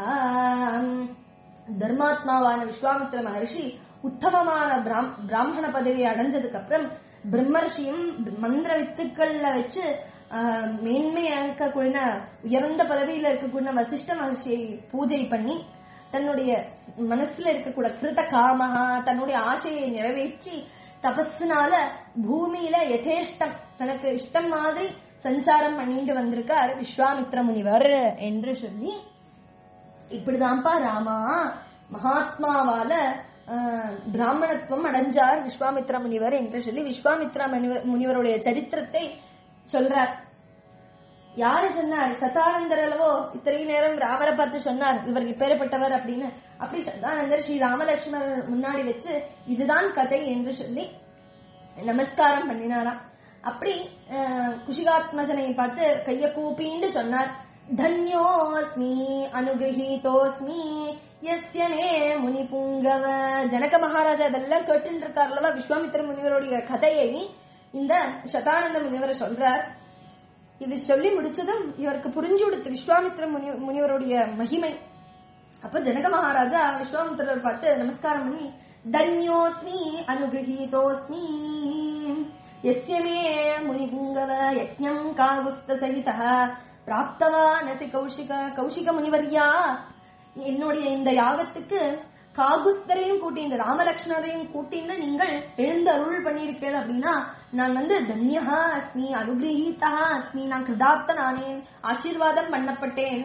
தர்மாத்மாவான விஸ்வாமித்ர மகர்ஷி உத்தமமான பிராம்- பிராமண பதவியை அடைஞ்சதுக்கு அப்புறம் பிரம்மர்ஷியும் மந்திர வித்துக்கள்ல வச்சு ஆஹ், மேன்மையா இருக்கக்கூடிய உயர்ந்த பதவியில இருக்கக்கூடிய வசிஷ்ட மகர்ஷியை பூஜை பண்ணி தன்னுடைய மனசுல இருக்கக்கூடிய கிருத காமஹா தன்னுடைய ஆசையை நிறைவேற்றி தபஸ்னால பூமியில யதேஷ்டம் தனக்கு இஷ்டம் மாதிரி சஞ்சாரம் பண்ணிட்டு வந்திருக்கார் விஸ்வாமித்ர முனிவர் என்று சொல்லி இப்படிதான்ப்பா ராமா மகாத்மாவால ஆஹ், பிராமணத்துவம் அடைஞ்சார் விஸ்வாமித்ர முனிவர் என்று சொல்லி விஸ்வாமித்ரா முனிவர் முனிவருடைய சரித்திரத்தை சொல்றார் யாரு சொன்னார் சதானந்தர் அல்லவோ இத்தனை நேரம் ராமரை பார்த்து சொன்னார் இவர் இப்பேற்பட்டவர் அப்படின்னு அப்படி சதானந்தர் ஸ்ரீ ராமலட்சுமணர் முன்னாடி வச்சு இதுதான் கதை என்று சொல்லி நமஸ்காரம் பண்ணினாராம் அப்படி அஹ், குஷிகாத்மஜனை பார்த்து கைய கூப்பிண்டு சொன்னார் தன்யோஸ்மி அனுகிரகீதோஸ்மி எஸ்ய மே முனி புங்கவ ஜனக மகாராஜா இதெல்லாம் கேட்டுட்டு இருக்கார்லவா விஸ்வாமித்திர முனிவருடைய கதையை இந்த சதானந்த முனிவர் சொல்றார் இது சொல்லி முடிச்சதும் இவருக்கு புரிஞ்சு கொடுத்து விஸ்வாமித்திர முனி முனிவருடைய மகிமை அப்ப ஜனக மகாராஜா விஸ்வாமித்திரர் பார்த்து நமஸ்காரம் பண்ணி தன்யோஸ்மி அனுகிரகீதோஸ்மி எஸ்ய மே முனிபுங்கவ யஜ்ஞம் காகுஸ்த சகிதா பிராப்தவானசி கௌஷிக கௌஷிக முனிவர்யா என்னுடைய இந்த யாகத்துக்கு காகுஸ்தரையும் கூட்டி இந்த ராமலக்ஷ்மணரையும் கூட்டின்னு நீங்கள் எழுந்து அருள் பண்ணியிருக்கேன் அப்படின்னா நான் வந்து தன்யஹா அஸ்மி அனுகிரகீதா அஸ்மி நான் கிருதார்த்தனானேன் ஆசீர்வாதம் பண்ணப்பட்டேன்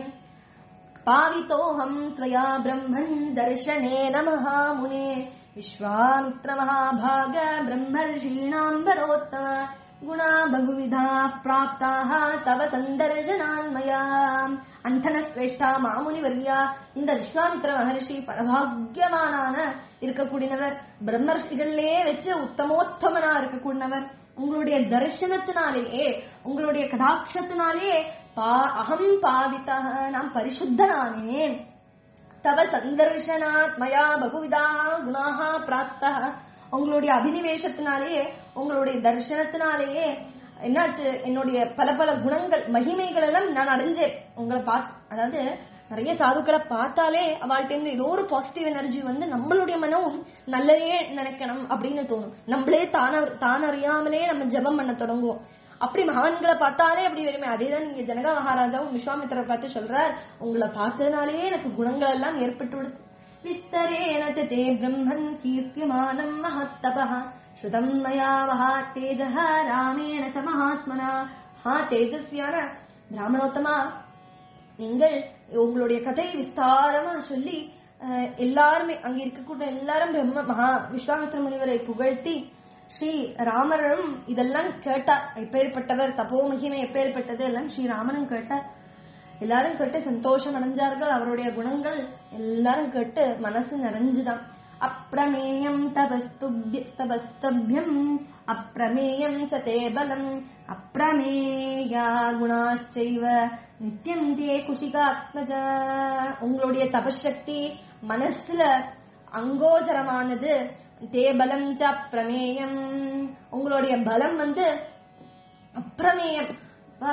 पावितोऽहम् त्वया ब्रह्मन् दर्शनेन महामुने विश्वामित्र महाभाग ब्रह्मर्षीणाम् वरोत्तम गुणा बहुविधाः प्राप्ताः तव सन्दर्शनान् मया அந்தனஸ்ரேஷ்டா மாமுனிவர்யா இந்த விஸ்வாமித்திர மகர்ஷி பரபாகியமானான இருக்கக்கூடியவர் பிரம்மர்ஷிகளிலே வச்சு உத்தமோத்தமனா இருக்கக்கூடியவர் உங்களுடைய தரிசனத்தினாலேயே உங்களுடைய கடாட்சத்தினாலேயே பா அகம் பாவிதா நான் பரிசுத்தனானேன் தவ சந்தர்ஷனாத் மயா பகுவிதாக குணாக பிராப்தா உங்களுடைய அபினிவேசத்தினாலேயே உங்களுடைய தரிசனத்தினாலேயே என்னாச்சு என்னுடைய பல பல குணங்கள் மகிமைகள் எல்லாம் நான் அடைஞ்சேன் உங்களை பார்த்து அதாவது நிறைய சாதுக்களை பார்த்தாலே அவள்கிட்ட ஏதோ ஒரு பாசிட்டிவ் எனர்ஜி வந்து நம்மளுடைய மனம் நல்லதே நினைக்கணும் அப்படின்னு தோணும் நம்மளே தான தானறியாமலே நம்ம ஜெபம் பண்ண தொடங்குவோம் அப்படி மகான்களை பார்த்தாலே அப்படி வருமே அதேதான் நீங்க ஜனக மகாராஜாவும் விஸ்வாமித்திரரை பார்த்து சொல்றார் உங்களை பார்த்ததுனாலே எனக்கு குணங்கள் எல்லாம் ஏற்பட்டு விடுது விஸ்தரேண ச தே பிரம்மன் கீர்த்திமானம் மகத்தபः ஸ்ருதம் மயா மகா தேஜः ராமேண ச மகாத்மனா ஹா தேஜஸ்வியான பிராமணோத்தமா நீங்கள் உங்களுடைய கதை விஸ்தாரமா சொல்லி அஹ், எல்லாருமே அங்க இருக்கக்கூடிய எல்லாரும் பிரம்ம மகா விஸ்வாமித்திர முனிவரை புகழ்த்தி ஸ்ரீ ராமரும் இதெல்லாம் கேட்டார் எப்பேற்பட்டவர் தபோ மகிமை எப்பேற்பட்டது எல்லாம் ஸ்ரீ ராமனும் கேட்டார் எல்லாரும் கேட்டு சந்தோஷம் அடைஞ்சார்கள் அவருடைய குணங்கள் எல்லாரும் கேட்டு மனசு நிறைஞ்சுதான் அப்பிரமேயம் தபஸ்துபிய தபஸ்தபியம் அப்பிரமேயம் ச தே பலம் அப்பிரமேயா குணாச்சைவ நித்தியம் தே குஷிகாத்மஜ உங்களுடைய தபசக்தி மனசுல அங்கோஜரமானது தே பலம் ச அப்பிரமேயம் உங்களுடைய பலம் வந்து அப்பிரமேயம் வா,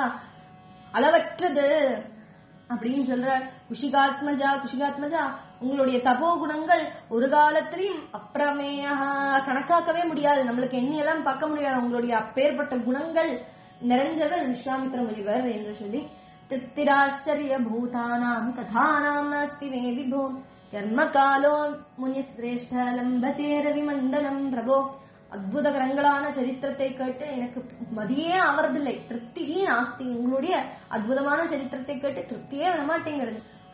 அளவற்றது அப்படின்னு சொல்ற குஷிகாத்மஜா குஷிகாத்மஜா உங்களுடைய தபோ குணங்கள் ஒரு காலத்திலையும் அப்பிரமேயா கணக்காக்கவே முடியாது நம்மளுக்கு எண்ணியெல்லாம் பார்க்க முடியாது உங்களுடைய அப்பேற்பட்ட குணங்கள் நிறைஞ்சவர் விஸ்வாமித்திர முனிவர் என்று சொல்லி திருத்திராச்சரிய பூதானாம் கதானாம் நாஸ்தி மே விபோ கர்ம காலோ முனிசிரேஷ்ட லம்பதே ரவிமண்டலம் பிரபோ அற்புதகரங்களான சரித்திரத்தை கேட்டு எனக்கு மதியே ஆவறதில்லை திருப்தியே நாஸ்தி உங்களுடைய அற்புதமான சரித்திரத்தை கேட்டு திருப்தியே வரமாட்டேங்கிறது